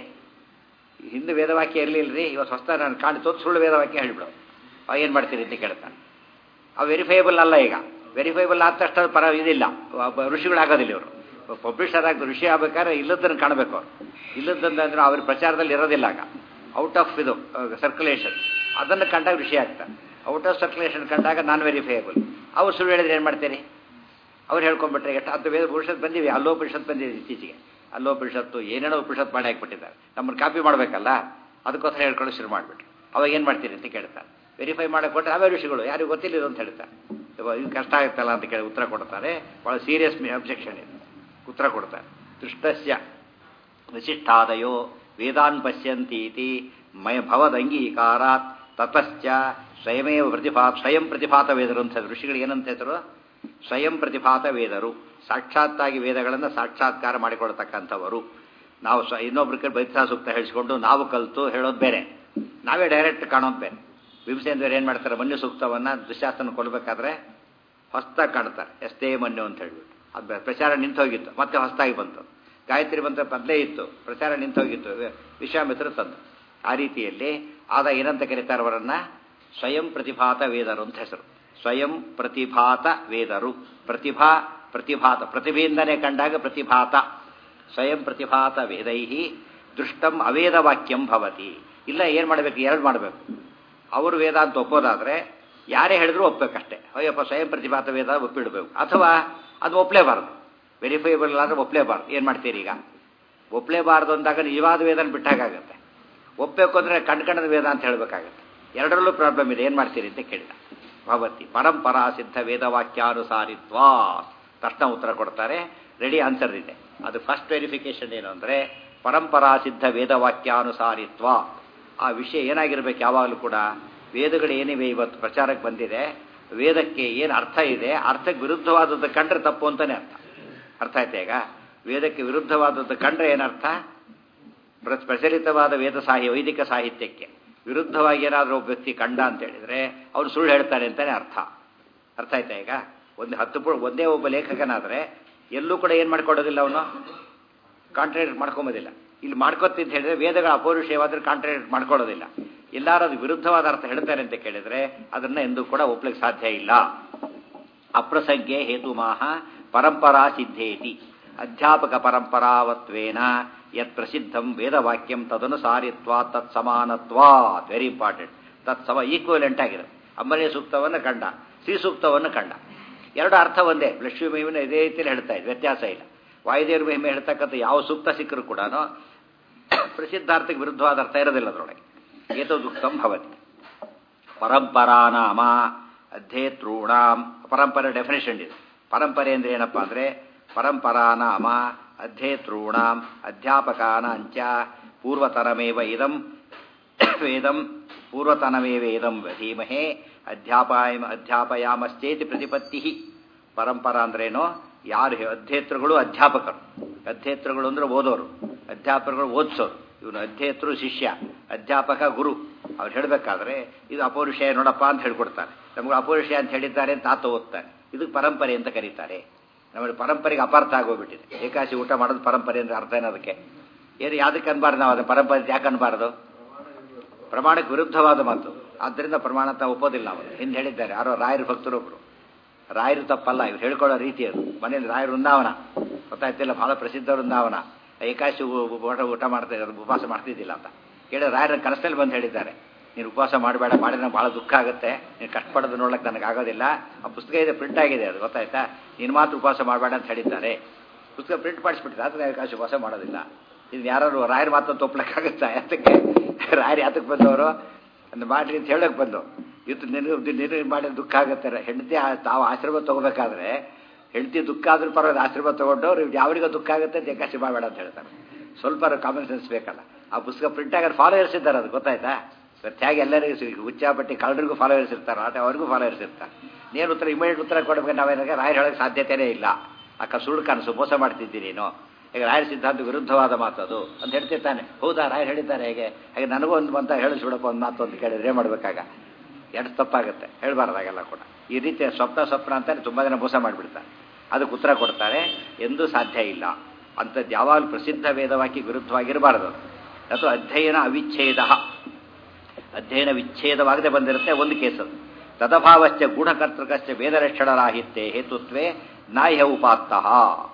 ಹಿಂದೆ ವೇದವಾಕ್ಯ ಇರಲಿಲ್ಲರಿ ಇವತ್ತು ಹೊಸ ನಾನು ಕಾಣಿ ತೋತ್ ಸುಳ್ಳು ವೇದವಾಕ್ಯ ಹೇಳಿಬಿಡು ಅವಾಗ ಏನು ಮಾಡ್ತೀರಿ ಅಂತ ಕೇಳ್ತಾನೆ ಅವು ವೆರಿಫೈಬಲ್ ಅಲ್ಲ ಈಗ ವೆರಿಫೈಬಲ್ ಆದ ತಕ್ಷಣ ಪರ ಇದಿಲ್ಲ ಋಷಿಗಳಾಗೋದಿಲ್ಲ ಇವರು ಪಬ್ಲಿಷರ್ ಆಗಿ ಋಷಿ ಆಗ್ಬೇಕಾದ್ರೆ ಇಲ್ಲದನ್ನು ಕಾಣಬೇಕು ಅವ್ರು ಇಲ್ಲದಂದ್ರೆ ಅವ್ರ ಪ್ರಚಾರದಲ್ಲಿ ಇರೋದಿಲ್ಲ ಆಗ ಔಟ್ ಆಫ್ ಇದು ಸರ್ಕ್ಯುಲೇಷನ್ ಅದನ್ನು ಕಂಡಾಗ ಋಷಿ ಆಗ್ತಾರೆ ಔಟ್ ಆಫ್ ಸರ್ಕ್ಯುಲೇಷನ್ ಕಂಡಾಗ ನಾನ್ ವೆರಿಫೈಯಬಲ್ ಅವ್ರು ಸುಳ್ಳು ಹೇಳಿದ್ರೆ ಏನು ಮಾಡ್ತೀರಿ ಅವ್ರು ಹೇಳ್ಕೊಂಡ್ಬಿಟ್ರೆ ಎಷ್ಟು ಹತ್ತು ವೇದ ಉಪನಿಷತ್ ಬಂದಿವೆ ಅಲ್ಲೋ ಉಪನಿಷತ್ ಬಂದಿದೆ ಇತ್ತೀಚೆಗೆ ಅಲ್ಲೋ ಉಪನಿಷತ್ತು ಏನೇನೋ ಉಪನಿಷತ್ ಮಾಡಿ ಹಾಕ್ಬಿಟ್ಟಿದ್ದಾರೆ ನಮ್ಮನ್ನು ಕಾಪಿ ಮಾಡಬೇಕಲ್ಲ ಅದಕ್ಕೋಸ್ಕರ ಹೇಳ್ಕೊಂಡು ಶುರು ಮಾಡಿಬಿಟ್ರು ಅವಾಗ ಏನು ಮಾಡ್ತೀರಿ ಅಂತ ಕೇಳ್ತಾರೆ ವೆರಿಫೈ ಮಾಡಕ್ಕೆ ಕೊಟ್ಟರೆ ಅವೇ ಋಷಿಗಳು ಯಾರಿಗೂ ಗೊತ್ತಿಲ್ಲ ಅಂತ ಹೇಳ್ತಾರೆ ಇದು ಕಷ್ಟ ಆಗುತ್ತಲ್ಲ ಅಂತ ಕೇಳಿ ಉತ್ತರ ಕೊಡ್ತಾರೆ ಭಾಳ ಸೀರಿಯಸ್ ಅಬ್ಜೆಕ್ಷನ್ ಇದು ಉತ್ತರ ಕೊಡ್ತಾರೆ ದೃಷ್ಟಸ್ಯ ವಿಶಿಷ್ಟಾದಯೋ ವೇದಾನ್ ಪಶ್ಯಂತೀತಿ ಮಯ ಭವದಂಗೀಕಾರಾತ್ ತತಶ್ಚ ಸ್ವಯಮೇವ ಪ್ರತಿಭಾ ಸ್ವಯಂ ಪ್ರತಿಭಾತ ವೇದರು ಅಂತ ಋಷಿಗಳು ಏನಂತ ಹೆಸರು ಸ್ವಯಂ ಪ್ರತಿಭಾತ ವೇದರು ಸಾಕ್ಷಾತ್ತಾಗಿ ವೇದಗಳನ್ನು ಸಾಕ್ಷಾತ್ಕಾರ ಮಾಡಿಕೊಳ್ತಕ್ಕಂಥವರು ನಾವು ಸ್ವ ಇನ್ನೊಬ್ರ ಕಡೆ ಬೈತಾ ಸೂಕ್ತ ಹೇಳಿಸ್ಕೊಂಡು ನಾವು ಕಲಿತು ಹೇಳೋದು ಬೇರೆ ನಾವೇ ಡೈರೆಕ್ಟ್ ಕಾಣೋದು ಬೇರೆ ಭೀಮಸೇಂದ್ರ ಏನು ಮಾಡ್ತಾರೆ ಮನ್ಯು ಸೂಕ್ತವನ್ನು ದುಶ್ಯಾಸನ ಕೊಡಬೇಕಾದ್ರೆ ಹೊಸ್ದಾಗಿ ಕಾಣ್ತಾರೆ ಎಷ್ಟೇ ಮನ್ಯು ಅಂತ ಹೇಳ್ಬಿಟ್ಟು ಅದು ಪ್ರಚಾರ ನಿಂತು ಹೋಗಿತ್ತು ಮತ್ತೆ ಹೊಸದಾಗಿ ಬಂತು ಗಾಯತ್ರಿ ಮಂತ್ರ ಮೊದಲೇ ಇತ್ತು ಪ್ರಚಾರ ನಿಂತು ಹೋಗಿತ್ತು ವಿಶ್ವಾಮಿತ್ರ ತಂದು ಆ ರೀತಿಯಲ್ಲಿ ಆದ ಏನಂತ ಕರೀತಾರೆ ಅವರನ್ನ ಸ್ವಯಂ ಪ್ರತಿಭಾತ ವೇದರು ಅಂತ ಹೆಸರು ಸ್ವಯಂ ಪ್ರತಿಭಾತ ವೇದರು ಪ್ರತಿಭಾ ಪ್ರತಿಭಾತ ಪ್ರತಿಭೆಯಿಂದನೇ ಕಂಡಾಗ ಪ್ರತಿಭಾತ ಸ್ವಯಂ ಪ್ರತಿಭಾತ ವೇದೈ ದೃಷ್ಟಂ ಅವೇದ ವಾಕ್ಯಂ ಭವತಿ ಇಲ್ಲ ಏನು ಮಾಡಬೇಕು ಎರಡು ಮಾಡಬೇಕು ಅವರು ವೇದ ಅಂತ ಒಪ್ಪೋದಾದ್ರೆ ಯಾರೇ ಹೇಳಿದ್ರು ಒಪ್ಪಬೇಕಷ್ಟೇ ಅಯ್ಯಪ್ಪ ಸ್ವಯಂ ಪ್ರತಿಭಾತ ವೇದ ಒಪ್ಪಿಡಬೇಕು ಅಥವಾ ಅದು ಒಪ್ಪಲೇಬಾರ್ದು ವೆರಿಫೈಬಲ್ ಆದರೆ ಒಪ್ಪಲೇಬಾರ್ದು ಏನು ಮಾಡ್ತೀರಿ ಈಗ ಒಪ್ಪಲೇಬಾರ್ದು ಅಂದಾಗ ನಿಜವಾದ ವೇದನ ಬಿಟ್ಟಾಗುತ್ತೆ ಒಪ್ಪಬೇಕು ಅಂದರೆ ಕಂಡ್ಕಂಡದ ವೇದ ಅಂತ ಹೇಳಬೇಕಾಗತ್ತೆ ಎರಡರಲ್ಲೂ ಪ್ರಾಬ್ಲಮ್ ಇದೆ ಏನು ಮಾಡ್ತೀರಿ ಅಂತ ಕೇಳಿದ ಭವತಿ ಪರಂಪರಾ ಸಿದ್ಧ ವೇದವಾಕ್ಯಾನುಸಾರಿತ್ವ ತಕ್ಷಣ ಉತ್ತರ ಕೊಡ್ತಾರೆ ರೆಡಿ ಆನ್ಸರ್ ಇದೆ ಅದು ಫಸ್ಟ್ ವೆರಿಫಿಕೇಶನ್ ಏನು ಅಂದರೆ ಪರಂಪರಾ ಸಿದ್ಧ ವೇದವಾಕ್ಯಾನುಸಾರಿತ್ವ ಆ ವಿಷಯ ಏನಾಗಿರ್ಬೇಕು ಯಾವಾಗಲೂ ಕೂಡ ವೇದಗಳು ಏನಿವೆ ಇವತ್ತು ಪ್ರಚಾರಕ್ಕೆ ಬಂದಿದೆ ವೇದಕ್ಕೆ ಏನು ಅರ್ಥ ಇದೆ ಅರ್ಥಕ್ಕೆ ವಿರುದ್ಧವಾದದ್ದು ಕಂಡ್ರೆ ತಪ್ಪು ಅಂತಾನೆ ಅರ್ಥ ಅರ್ಥ ಆಯ್ತಾ ಈಗ ವೇದಕ್ಕೆ ವಿರುದ್ಧವಾದದ್ದು ಕಂಡ್ರೆ ಏನರ್ಥ ಪ್ರಚಲಿತವಾದ ವೇದ ಸಾಹಿ ವೈದಿಕ ಸಾಹಿತ್ಯಕ್ಕೆ ವಿರುದ್ಧವಾಗಿ ಏನಾದರೂ ಒಬ್ಬ ವ್ಯಕ್ತಿ ಕಂಡ ಅಂತ ಹೇಳಿದ್ರೆ ಅವ್ರು ಸುಳ್ಳು ಹೇಳ್ತಾನೆ ಅಂತಾನೆ ಅರ್ಥ ಅರ್ಥ ಆಯ್ತಾ ಈಗ ಒಂದು ಹತ್ತು ಪು ಒಂದೇ ಒಬ್ಬ ಲೇಖಕನಾದರೆ ಎಲ್ಲೂ ಕೂಡ ಏನು ಮಾಡ್ಕೊಡೋದಿಲ್ಲ ಅವನು ಕಾಂಟ್ರಾಕ್ಟ್ ಮಾಡ್ಕೊಂಬೋದಿಲ್ಲ ಇಲ್ಲಿ ಮಾಡ್ಕೊತಿ ಅಂತ ಹೇಳಿದ್ರೆ ವೇದಗಳ ಅಪೌರುಷಯವಾದ್ರೆ ಕಾಂಟ್ರಾಕ್ಟ್ ಮಾಡ್ಕೊಳ್ಳೋದಿಲ್ಲ ಎಲ್ಲಾರು ಅದು ವಿರುದ್ಧವಾದ ಅರ್ಥ ಹೇಳ್ತಾರೆ ಅಂತ ಕೇಳಿದ್ರೆ ಅದನ್ನ ಎಂದೂ ಕೂಡ ಒಪ್ಲಿಕ್ಕೆ ಸಾಧ್ಯ ಇಲ್ಲ ಅಪ್ರಸಂಖ್ಯೆ ಹೇತುಮಾಹ ಪರಂಪರಾ ಸಿದ್ಧೇತಿ ಅಧ್ಯಾಪಕ ಪರಂಪರಾವತ್ವೇನ ಯತ್ ಪ್ರಸಿದ್ಧಂ ವೇದವಾಕ್ಯಂ ತದನುಸಾರಿತ್ವ ತತ್ ಸಮಾನತ್ವಾ ವೆರಿ ಇಂಪಾರ್ಟೆಂಟ್ ತತ್ ಸಮ ಈಕ್ವಲೆಂಟ್ ಆಗಿದೆ ಅಂಬನೇ ಸೂಕ್ತವನ್ನು ಕಂಡ ಶ್ರೀ ಸೂಕ್ತವನ್ನು ಕಂಡ ಎರಡು ಅರ್ಥ ಒಂದೇ ಲಕ್ಷ್ಮೀ ಮಹಿಮೆನ ಇದೇ ರೀತಿಯಲ್ಲಿ ಹೇಳ್ತಾ ಇದೆ ವ್ಯತ್ಯಾಸ ಇಲ್ಲ ವಾಯುದೇವ್ರ ಮಹಿಮೆ ಹೇಳ್ತಕ್ಕಂಥ ಯಾವ ಸೂಕ್ತ ಸಿಕ್ಕರೂ ಕೂಡ ಪ್ರಸಿದ್ಧಾರ್ಥಕ್ಕೆ ವಿರುದ್ಧವಾದ ಅರ್ಥ ಇರೋದಿಲ್ಲ ಅದರೊಳಗೆ ಏತದುಕ್ತಂ ಭವತಿ ಪರಂಪರಾನಾಮ ಅಧ್ಯೇತॄಣಾಂ ಪರಂಪರೆ ಡೆಫಿನೇಷನ್ ಇದೆ ಪರಂಪರೆ ಅಂದ್ರೆ ಏನಪ್ಪಾ ಅಂದ್ರೆ ಪರಂಪರಾನಾಮ ಅಧ್ಯೇತॄಣಾಂ ಅಧ್ಯಾಪಕಾನಾಂಚ ಪೂರ್ವತರಮೇವ ಇದಂ ವೇದಂ ಪೂರ್ವತನಮೇವ ಇದಂ ಧೀಮಹೇ ಅಧ್ಯಾಪಾಯ ಅಧ್ಯಾಪಯಾಮಶ್ಚೇತಿ ಪ್ರತಿಪತ್ತಿ ಪರಂಪರಾ ಅಂದ್ರೇನು ಯಾರು ಹೇ- ಅಧ್ಯೇತೃಗಳು ಅಧ್ಯಾಪಕರು ಅಧ್ಯೇತೃಗಳು ಅಂದ್ರೆ ಓದೋರು ಅಧ್ಯಾಪಕರು ಓದಿಸೋರು ಇವನು ಅಧ್ಯೇತೃ ಶಿಷ್ಯ ಅಧ್ಯಾಪಕ ಗುರು ಅವ್ರು ಹೇಳಬೇಕಾದ್ರೆ ಇದು ಅಪೌರುಷಯ ನೋಡಪ್ಪ ಅಂತ ಹೇಳ್ಕೊಡ್ತಾರೆ ನಮ್ಗೆ ಅಪೌರುಷಯ ಅಂತ ಹೇಳಿದ್ದಾರೆ ಅಂತ ಆತ ಓದ್ತಾನೆ ಇದಕ್ಕೆ ಪರಂಪರೆ ಅಂತ ಕರೀತಾರೆ ನಮಗೆ ಪರಂಪರೆಗೆ ಅಪಾರ್ಥ ಆಗೋಗ್ಬಿಟ್ಟಿದೆ ಏಕಾಶಿ ಊಟ ಮಾಡೋದು ಪರಂಪರೆ ಅಂದ್ರೆ ಅರ್ಥ ಏನೋದಕ್ಕೆ ಏನು ಯಾವ್ದಕ್ಕೆ ಅನ್ಬಾರ್ದು ನಾವು ಅದನ್ನ ಪರಂಪರೆ ಅಂತ ಯಾಕೆ ಅನ್ಬಾರ್ದು ಪ್ರಮಾಣಕ್ಕೆ ವಿರುದ್ಧವಾದ ಮಾತು ಆದ್ದರಿಂದ ಪ್ರಮಾಣ ಅಂತ ಒಪ್ಪೋದಿಲ್ಲ ಅವರು ಹಿಂದೆ ಹೇಳಿದ್ದಾರೆ ಯಾರೋ ರಾಯರ ಭಕ್ತರೊಬ್ರು ರಾಯರು ತಪ್ಪಲ್ಲ ಇವ್ರು ಹೇಳ್ಕೊಳ್ಳೋ ರೀತಿ ಅದು ಮನೇಲಿ ರಾಯರ ವೃಂದಾವನ ಗೊತ್ತಾಯ್ತಿಲ್ಲ ಬಹಳ ಪ್ರಸಿದ್ಧ ವೃಂದಾವನ ಏಕಾಶಿ ಊ- ಊಟ ಊಟ ಮಾಡ್ತಾ ಇರೋದು ಉಪವಾಸ ಮಾಡ್ತಿದ್ದಿಲ್ಲ ಅಂತ ಕೇಳಿ ರಾಯರ ಕನಸಲ್ಲಿ ಬಂದು ಹೇಳಿದ್ದಾರೆ ನೀನು ಉಪವಾಸ ಮಾಡಬೇಡ ಮಾಡಿದ್ರೆ ಭಾಳ ದುಃಖ ಆಗುತ್ತೆ ನೀನು ಕಷ್ಟಪಡೋದು ನೋಡ್ಲಿಕ್ಕೆ ನನಗೆ ಆಗೋದಿಲ್ಲ ಆ ಪುಸ್ತಕ ಇದೆ ಪ್ರಿಂಟ್ ಆಗಿದೆ ಅದು ಗೊತ್ತಾಯ್ತಾ ನೀನು ಮಾತ್ರ ಉಪವಾಸ ಮಾಡಬೇಡ ಅಂತ ಹೇಳಿದ್ದಾರೆ ಪುಸ್ತಕ ಪ್ರಿಂಟ್ ಮಾಡಿಸ್ಬಿಟ್ಟಿದೆ ಆದರೆ ಏಕಾಶಿ ಉಪವಾಸ ಮಾಡೋದಿಲ್ಲ ಇದು ಯಾರು ರಾಯರ ಮಾತನ್ನು ತಪ್ಪಲಿಕ್ಕಾಗುತ್ತಾ ಯಾತಕ್ಕೆ ರಾಯರು ಯಾತಕ್ಕೆ ಬಂದವರು ಅಂದ್ರೆ ಮಾಡ್ರಿ ಅಂತ ಹೇಳಕ್ ಬಂದು ಇವತ್ತು ನಿನಗೆ ನಿನಗೆ ಮಾಡಿದ ದುಃಖ ಆಗುತ್ತೆ ಹೆಂಡತಿ ಆ- ತಾವು ಆಶೀರ್ವಾದ ತಗೋಬೇಕಾದ್ರೆ ಹೆಂಡತಿ ದುಃಖ ಆದ್ರೂ ಪರವಾಗಿಲ್ಲ ಆಶೀರ್ವಾದ ತಗೊಂಡವ್ರು ಇವ್ರು ಯಾವರಿಗೂ ದುಃಖ ಆಗುತ್ತೆ ಅಂತ ಏಕಾಶಿ ಮಾಡಬೇಡ ಅಂತ ಹೇಳ್ತಾರೆ ಸ್ವಲ್ಪ ಕಾಮನ್ ಸೆನ್ಸ್ ಬೇಕಲ್ಲ ಆ ಪುಸ್ತಕ ಪ್ರಿಂಟ್ ಆಗೋದು ಫಾಲೋವರ್ಸ್ ಇದ್ದಾರೆ ಅದು ಗೊತ್ತಾಯ್ತಾ ಇವತ್ತು ಹೇಗೆ ಎಲ್ಲರಿಗೂ ಸಿ- ಹುಚ್ಚಾಪಟ್ಟಿ ಕಳ್ಳರಿಗೂ ಫಾಲೋವರ್ಸ್ ಇರ್ತಾರೆ ಅದೇ ಅವ್ರಿಗೂ ಫಾಲೋವರ್ಸ್ ಇರ್ತಾರೆ ನೀನು ಉತ್ತರ ಇಮಿಡಿಯೇಟ್ ಉತ್ತರ ಕೊಡಬೇಕು ನಾವೇನಾಗ ರಾಯರು ಹೇಳೋಕ್ಕೆ ಸಾಧ್ಯತೆಯೇ ಇಲ್ಲ ಅಕ್ಕ ಸುಳ್ಳು ಕನಸು ಮೋಸ ಮಾಡ್ತಿದ್ದೀನಿ ನೀನು ಈಗ ರಾಯರ ಸಿದ್ಧಾಂತ ವಿರುದ್ಧವಾದ ಮಾತು ಅದು ಅಂತ ಹೇಳ್ತಿರ್ತಾನೆ ಹೌದಾ ರಾಯರು ಹೇಳಿದ್ದಾರೆ ಹೇಗೆ ಹಾಗೆ ನನಗೂ ಒಂದು ಅಂತ ಹೇಳಿಸ್ಬಿಡಪ್ಪ ಒಂದು ಮಾತು ಅಂತ ಕೇಳಿದ್ರೆ ಏನು ಮಾಡ್ಬೇಕಾಗ ಎರಡು ತಪ್ಪಾಗುತ್ತೆ ಹೇಳ್ಬಾರ್ದಾಗೆಲ್ಲ ಕೂಡ ಈ ರೀತಿಯ ಸ್ವಪ್ನ ಸ್ವಪ್ನ ಅಂತಾನೆ ತುಂಬ ಜನ ಮೋಸ ಮಾಡಿಬಿಡ್ತಾರೆ ಅದಕ್ಕೆ ಉತ್ತರ ಕೊಡ್ತಾರೆ ಎಂದೂ ಸಾಧ್ಯ ಇಲ್ಲ ಅಂಥದ್ದು ಯಾವಾಗಲೂ ಪ್ರಸಿದ್ಧ ವೇದವಾಕ್ಯ ವಿರುದ್ಧವಾಗಿರಬಾರದು ಅದು ಅಧ್ಯಯನ ಅವಿಚ್ಛೇದ ಅಧ್ಯಯನ ವಿಚ್ಛೇದವಾಗದೆ ಬಂದಿರುತ್ತೆ ಒಂದು ಕೇಸದು ತದಭಾವಶ್ಚ ಗೂಢಕರ್ತೃಕಶ್ಚ ವೇದರಕ್ಷಣರಾಹಿತ್ಯೆ ಹೇತುತ್ವೇ ನಾಯ್ಯ ಉಪಾತ್ತಃ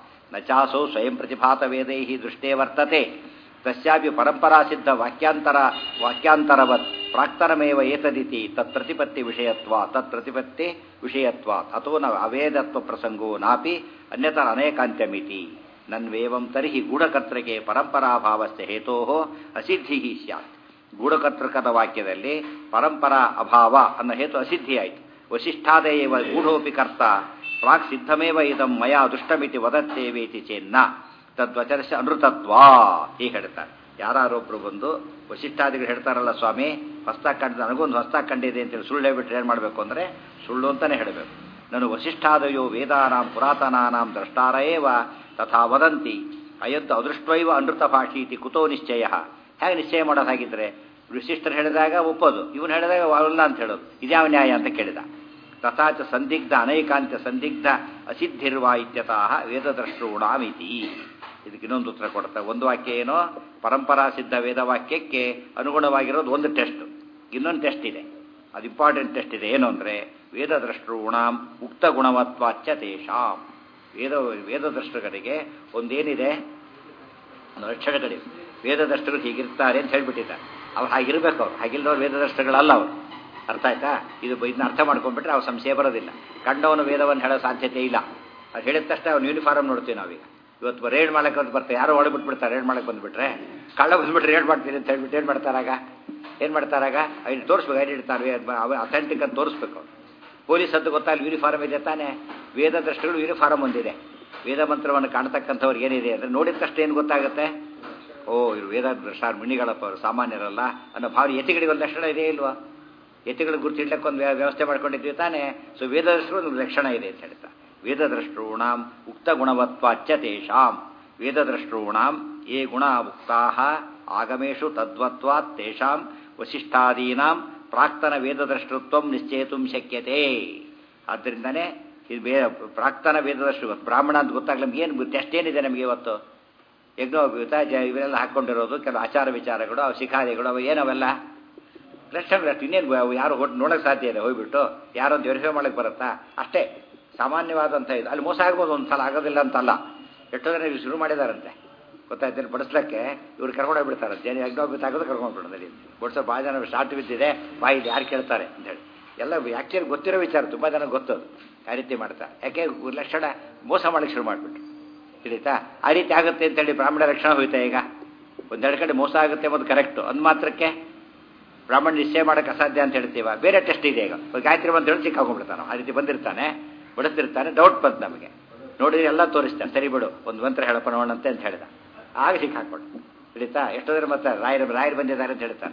ನ ಚಾಸೋ ಸ್ವಯಂ ಪ್ರತಿಭಾತ ವೇದೈ ದೃಷ್ಟೇ ವರ್ತತೆ ತಸ್ಯಾಪಿ ಪರಂಪರಾ ಸಿದ್ಧ ವಾಕ್ಯಾಂತರ ವಾಕ್ಯಾಂತರವತ್ ಪ್ರಾಕ್ತನಮೇವ ಏತದಿತಿ ತತ್ಪ್ರತಿಪತ್ತಿ ವಿಷಯತ್ವ ತತ್ಪ್ರತಿಪತ್ತಿ ವಿಷಯತ್ವ ಅಥೋ ನ ಅವೇದತ್ವ ಪ್ರಸಂಗೋ ನಾಪಿ ಅನ್ಯತರ ಅನೇಕಾಂತ್ಯಮಿತಿ ನನ್ವೇವಂ ತರ್ಹಿ ಗೂಢಕರ್ತೃಕೆ ಪರಂಪರಾಭಾವಸ್ಯ ಹೇತೋ ಅಸಿದ್ಧಿ ಸ್ಯಾತ್ ಗೂಢಕರ್ತೃಕದ ವಾಕ್ಯದಲ್ಲಿ ಪರಂಪರಾ ಅಭಾವ ಅನ್ನೋ ಹೇತು ಅಸಿದ್ಧಿ ಆಯಿತು ವಸಿಷ್ಠಾದೇವ ಗೂಢೋಪಿ ಕರ್ತ ಪ್ರಾಕ್ ಸಿದ್ಧಮೇವ ಇದಂ ಮಯಾ ದುಷ್ಟಮಿತಿ ವದತ್ತೇವೇತಿ ಚೇನ್ನ ತದ್ವಚನಸ ಅನೃತತ್ವ ಹೀಗೆ ಹೇಳ್ತಾರೆ ಯಾರೊಬ್ರು ಬಂದು ವಸಿಷ್ಠಾದಿಗಳು ಹೇಳ್ತಾರಲ್ಲ ಸ್ವಾಮಿ ಹೊಸ್ತಾಗ್ ಕಂಡು ನನಗೊಂದು ಹೊಸ್ತಾಗ್ ಕಂಡಿದೆ ಅಂತೇಳಿ ಸುಳ್ಳು ಹೇಳ್ಬಿಟ್ರೆ ಏನು ಮಾಡಬೇಕು ಅಂದರೆ ಸುಳ್ಳು ಅಂತಾನೆ ಹೇಳಬೇಕು ನಾನು ವಸಿಷ್ಠಾದಯೋ ವೇದಾನಾಂ ಪುರಾತನಾನಾಂ ದ್ರಷ್ಟಾರ ಏವ ತಥಾ ವದಂತಿ ಅಯಂತು ಅದೃಷ್ಟೈವ ಅನೃತ ಭಾಷೀತಿ ಕುತೋ ನಿಶ್ಚಯ ಹೇಗೆ ನಿಶ್ಚಯ ಮಾಡೋದು ಹಾಗಿದ್ರೆ ವಿಶಿಷ್ಟರು ಹೇಳಿದಾಗ ಒಪ್ಪೋದು ಇವನು ಹೇಳಿದಾಗ ಅಲ್ಲ ಅಂತ ಹೇಳೋದು ಇದ್ಯಾವ ನ್ಯಾಯ ಅಂತ ಕೇಳಿದ ತಥಾಚ ಸಂದಿಗ್ಧ ಅನೈಕಾಂತ್ಯ ಸಂದಿಗ್ಧ ಅಸಿದ್ಧಿರ್ವ ಇತ್ಯತಃ ವೇದದ್ರಷ್ಟೃಣಾಮಿತಿ ಇದಕ್ಕೆ ಇನ್ನೊಂದು ಉತ್ತರ ಕೊಡ್ತಾರೆ ಒಂದು ವಾಕ್ಯ ಏನೋ ಪರಂಪರಾ ಸಿದ್ಧ ವೇದವಾಕ್ಯಕ್ಕೆ ಅನುಗುಣವಾಗಿರೋದು ಒಂದು ಟೆಸ್ಟ್ ಇನ್ನೊಂದು ಟೆಸ್ಟ್ ಇದೆ ಅದು ಇಂಪಾರ್ಟೆಂಟ್ ಟೆಸ್ಟ್ ಇದೆ ಏನು ಅಂದರೆ ವೇದದ್ರಷ್ಟೃಣಾಂ ಉಕ್ತ ಗುಣವತ್ವಾಚ್ಚ ತೇಷಾಂ ವೇದ ವೇದದ್ರಷ್ಟಗಳಿಗೆ ಒಂದೇನಿದೆ ಒಂದು ಲಕ್ಷಣಗಳಿವೆ ವೇದದಷ್ಟಗಳು ಹೀಗಿರ್ತಾರೆ ಅಂತ ಹೇಳ್ಬಿಟ್ಟಿದ್ದಾರೆ ಅವ್ರು ಹಾಗಿರ್ಬೇಕು ಅವ್ರು ಹಾಗಿಲ್ಲದವ್ರು ವೇದದಷ್ಟಗಳಲ್ಲ ಅವರು ಅರ್ಥ ಆಯ್ತಾ ಇದು ಇದನ್ನ ಅರ್ಥ ಮಾಡ್ಕೊಂಡ್ಬಿಟ್ರೆ ಅವ್ರು ಸಂಶಯ ಬರೋದಿಲ್ಲ ಕಂಡವನು ವೇದವನ್ನು ಹೇಳೋ ಸಾಧ್ಯತೆ ಇಲ್ಲ ಅದು ಹೇಳಿದ ತಕ್ಷಣ ಅವ್ನು ಯೂನಿಫಾರ್ಮ್ ನೋಡ್ತೀವಿ ನಾವೀಗ ಇವತ್ತು ರೇಡ್ ಮಾಡಕ್ಕೆ ಅಂತ ಬರ್ತಾರೆ ಯಾರೋ ಹೊಡೆಬಿಟ್ಬಿಡ್ತಾರೆ ರೇಡ್ ಮಾಡಕ್ಕೆ ಬಂದುಬಿಟ್ರೆ ಕಳ್ಳ ಬಂದುಬಿಟ್ರೆ ರೇಡ್ ಮಾಡ್ತೀನಿ ಅಂತ ಹೇಳ್ಬಿಟ್ಟು ಏನು ಮಾಡ್ತಾರಾಗ ಏನು ಮಾಡ್ತಾರಾಗ ಐದು ತೋರಿಸ್ಬೇಕು ಐಡಿ ಇಡ್ತಾರೆ ಅಥೆಂಟಿಕ್ ಅಂತ ತೋರಿಸ್ಬೇಕು ಅವ್ರು ಪೊಲೀಸ್ ಅಂತ ಗೊತ್ತಾಗಲಿ ಯೂನಿಫಾರ್ಮ್ ಇದೆ ತಾನೇ ವೇದದೃಷ್ಟಿಗಳು ಯೂನಿಫಾರ್ಮ್ ಒಂದಿದೆ ವೇದ ಮಂತ್ರವನ್ನು ಕಾಣ್ತಕ್ಕಂಥವ್ರು ಏನಿದೆ ಅಂದರೆ ನೋಡಿದ ತಕ್ಷಣ ಏನು ಗೊತ್ತಾಗುತ್ತೆ ಓ ಇವರು ವೇದ ದೃಷ್ಟಾರ್ ಮುನಿಗಳಪ್ಪ ಅವರು ಸಾಮಾನ್ಯರಲ್ಲ ಅನ್ನೋ ಭಾವನೆ ಯತಿಗಳಿಗೆ ಒಂದು ಲಕ್ಷಣ ಇದೆ ಇಲ್ವಾ ಯತಿಗಳಿಗೆ ಗುರುತಿಡ್ಲಕ್ಕೆ ಒಂದು ವ್ಯವಸ್ಥೆ ಮಾಡ್ಕೊಂಡಿದ್ವಿ ತಾನೇ ಸೊ ವೇದದೃಷ್ಟರು ಒಂದು ಲಕ್ಷಣ ಇದೆ ಅಂತ ಹೇಳ್ತಾ ವೇದದ್ರಷ್ಟॄಣಾಂ ಉಕ್ತ ಗುಣವತ್ವಾಚ್ಚ ತೇಷಾಂ ವೇದದ್ರಷ್ಟॄಣಾಂ ಯೇ ಗುಣ ಉಕ್ತಾ ಆಗಮೇಶು ತದ್ವತ್ವಾತ್ ತೇಷಾಂ ವಸಿಷ್ಠಾದೀನಾಂ ಪ್ರಾಕ್ತನ ವೇದದ್ರಷ್ಟೃತ್ವ ನಿಶ್ಚಯಿತು ಶಕ್ಯತೆ ಆದ್ದರಿಂದನೇ ಇದು ವೇ ಪ್ರಾಕ್ತನ ವೇದದಷ್ಟು ಇವತ್ತು ಬ್ರಾಹ್ಮಣ ಅಂತ ಗೊತ್ತಾಗ್ಲಿ ನಮ್ಗೆ ಏನು ಟೆಸ್ಟ್ ಏನಿದೆ ನಮಗೆ ಇವತ್ತು ಯಜ್ಞೋಪಯುತ ಜ ಇವೆಲ್ಲ ಹಾಕ್ಕೊಂಡಿರೋದು ಕೆಲವು ಆಚಾರ ವಿಚಾರಗಳು ಅವು ಶಿಖಾರಿಗಳು ಅವು ಏನವೆಲ್ಲ ರೆಸ್ಟನ್ ರೆಸ್ಟ್ ಇನ್ನೇನು ಅವು ಯಾರು ಹೊಟ್ಟು ನೋಡೋಕೆ ಸಾಧ್ಯ ಇದೆ ಹೋಗ್ಬಿಟ್ಟು ಯಾರೋ ಒಂದು ವೆರಿಫೈ ಮಾಡಕ್ಕೆ ಬರುತ್ತಾ ಅಷ್ಟೇ ಸಾಮಾನ್ಯವಾದಂಥ ಇದು ಅಲ್ಲಿ ಮೋಸ ಆಗ್ಬೋದು ಒಂದು ಸಲ ಆಗೋದಿಲ್ಲ ಅಂತಲ್ಲ ಎಷ್ಟೋ ಜನ ಇವ್ರು ಶುರು ಮಾಡಿದಾರಂತೆ ಗೊತ್ತಾಯ್ತು ಬಡಿಸ್ಲಿಕ್ಕೆ ಇವ್ರು ಕರ್ಕೊಂಡು ಹೋಗ್ಬಿಡ್ತಾರೆ ಜನ ಯಜ್ಞೋಪಯುತ ಆಗೋದು ಕರ್ಕೊಂಡು ಬಿಡೋದು ಬಡಿಸೋ ಭಾಳ ಜನ ಸ್ಟಾರ್ಟ್ ಬಿದ್ದಿದೆ ಬಾ ಇದು ಯಾರು ಕೇಳ್ತಾರೆ ಅಂತೇಳಿ ಎಲ್ಲ ಆ್ಯಕ್ಚುಲಿ ಗೊತ್ತಿರೋ ವಿಚಾರ ತುಂಬ ಜನ ಗೊತ್ತದು ಆ ರೀತಿ ಮಾಡ್ತಾರೆ ಯಾಕೆ ಲಕ್ಷಣ ಮೋಸ ಮಾಡಕ್ಕೆ ಶುರು ಮಾಡಿಬಿಟ್ರು ತಿಳಿತಾ ಆ ರೀತಿ ಆಗುತ್ತೆ ಅಂತೇಳಿ ಬ್ರಾಹ್ಮಣ ರಕ್ಷಣೆ ಹೋಯ್ತಾ ಈಗ ಒಂದೆರಡು ಕಡೆ ಮೋಸ ಆಗುತ್ತೆ ಮತ್ತು ಕರೆಕ್ಟು ಅಂದ್ ಮಾತ್ರಕ್ಕೆ ಬ್ರಾಹ್ಮಣ ನಿಶ್ಚಯ ಮಾಡೋಕ್ಕೆ ಅಸಾಧ್ಯ ಅಂತ ಹೇಳ್ತೀವ ಬೇರೆ ಟೆಸ್ಟ್ ಇದೆ ಈಗ ಒಂದು ಗಾಯತ್ರಿ ಬಂದು ಹೇಳಿ ಸಿಕ್ಕಾಕೊಂಡ್ಬಿಡ್ತಾನೆ ಆ ರೀತಿ ಬಂದಿರ್ತಾನೆ ಬಡಿಸ್ತಿರ್ತಾನೆ ಡೌಟ್ ಬಂತು ನಮಗೆ ನೋಡಿದ್ರೆ ಎಲ್ಲ ತೋರಿಸ್ತಾನೆ ಸರಿ ಬಿಡು ಒಂದು ಮಂತ್ರ ಹೇಳಪ್ಪ ನೋಡೋಣಂತೆ ಅಂತ ಹೇಳಿದ ಆಗ ಸಿಕ್ಕಾಕ್ಬಿಡು ಹಿಡಿತಾ ಎಷ್ಟೋ ಜನ ಮತ್ತೆ ರಾಯರು ರಾಯರು ಬಂದಿದ್ದಾರೆ ಅಂತ ಹೇಳ್ತಾರೆ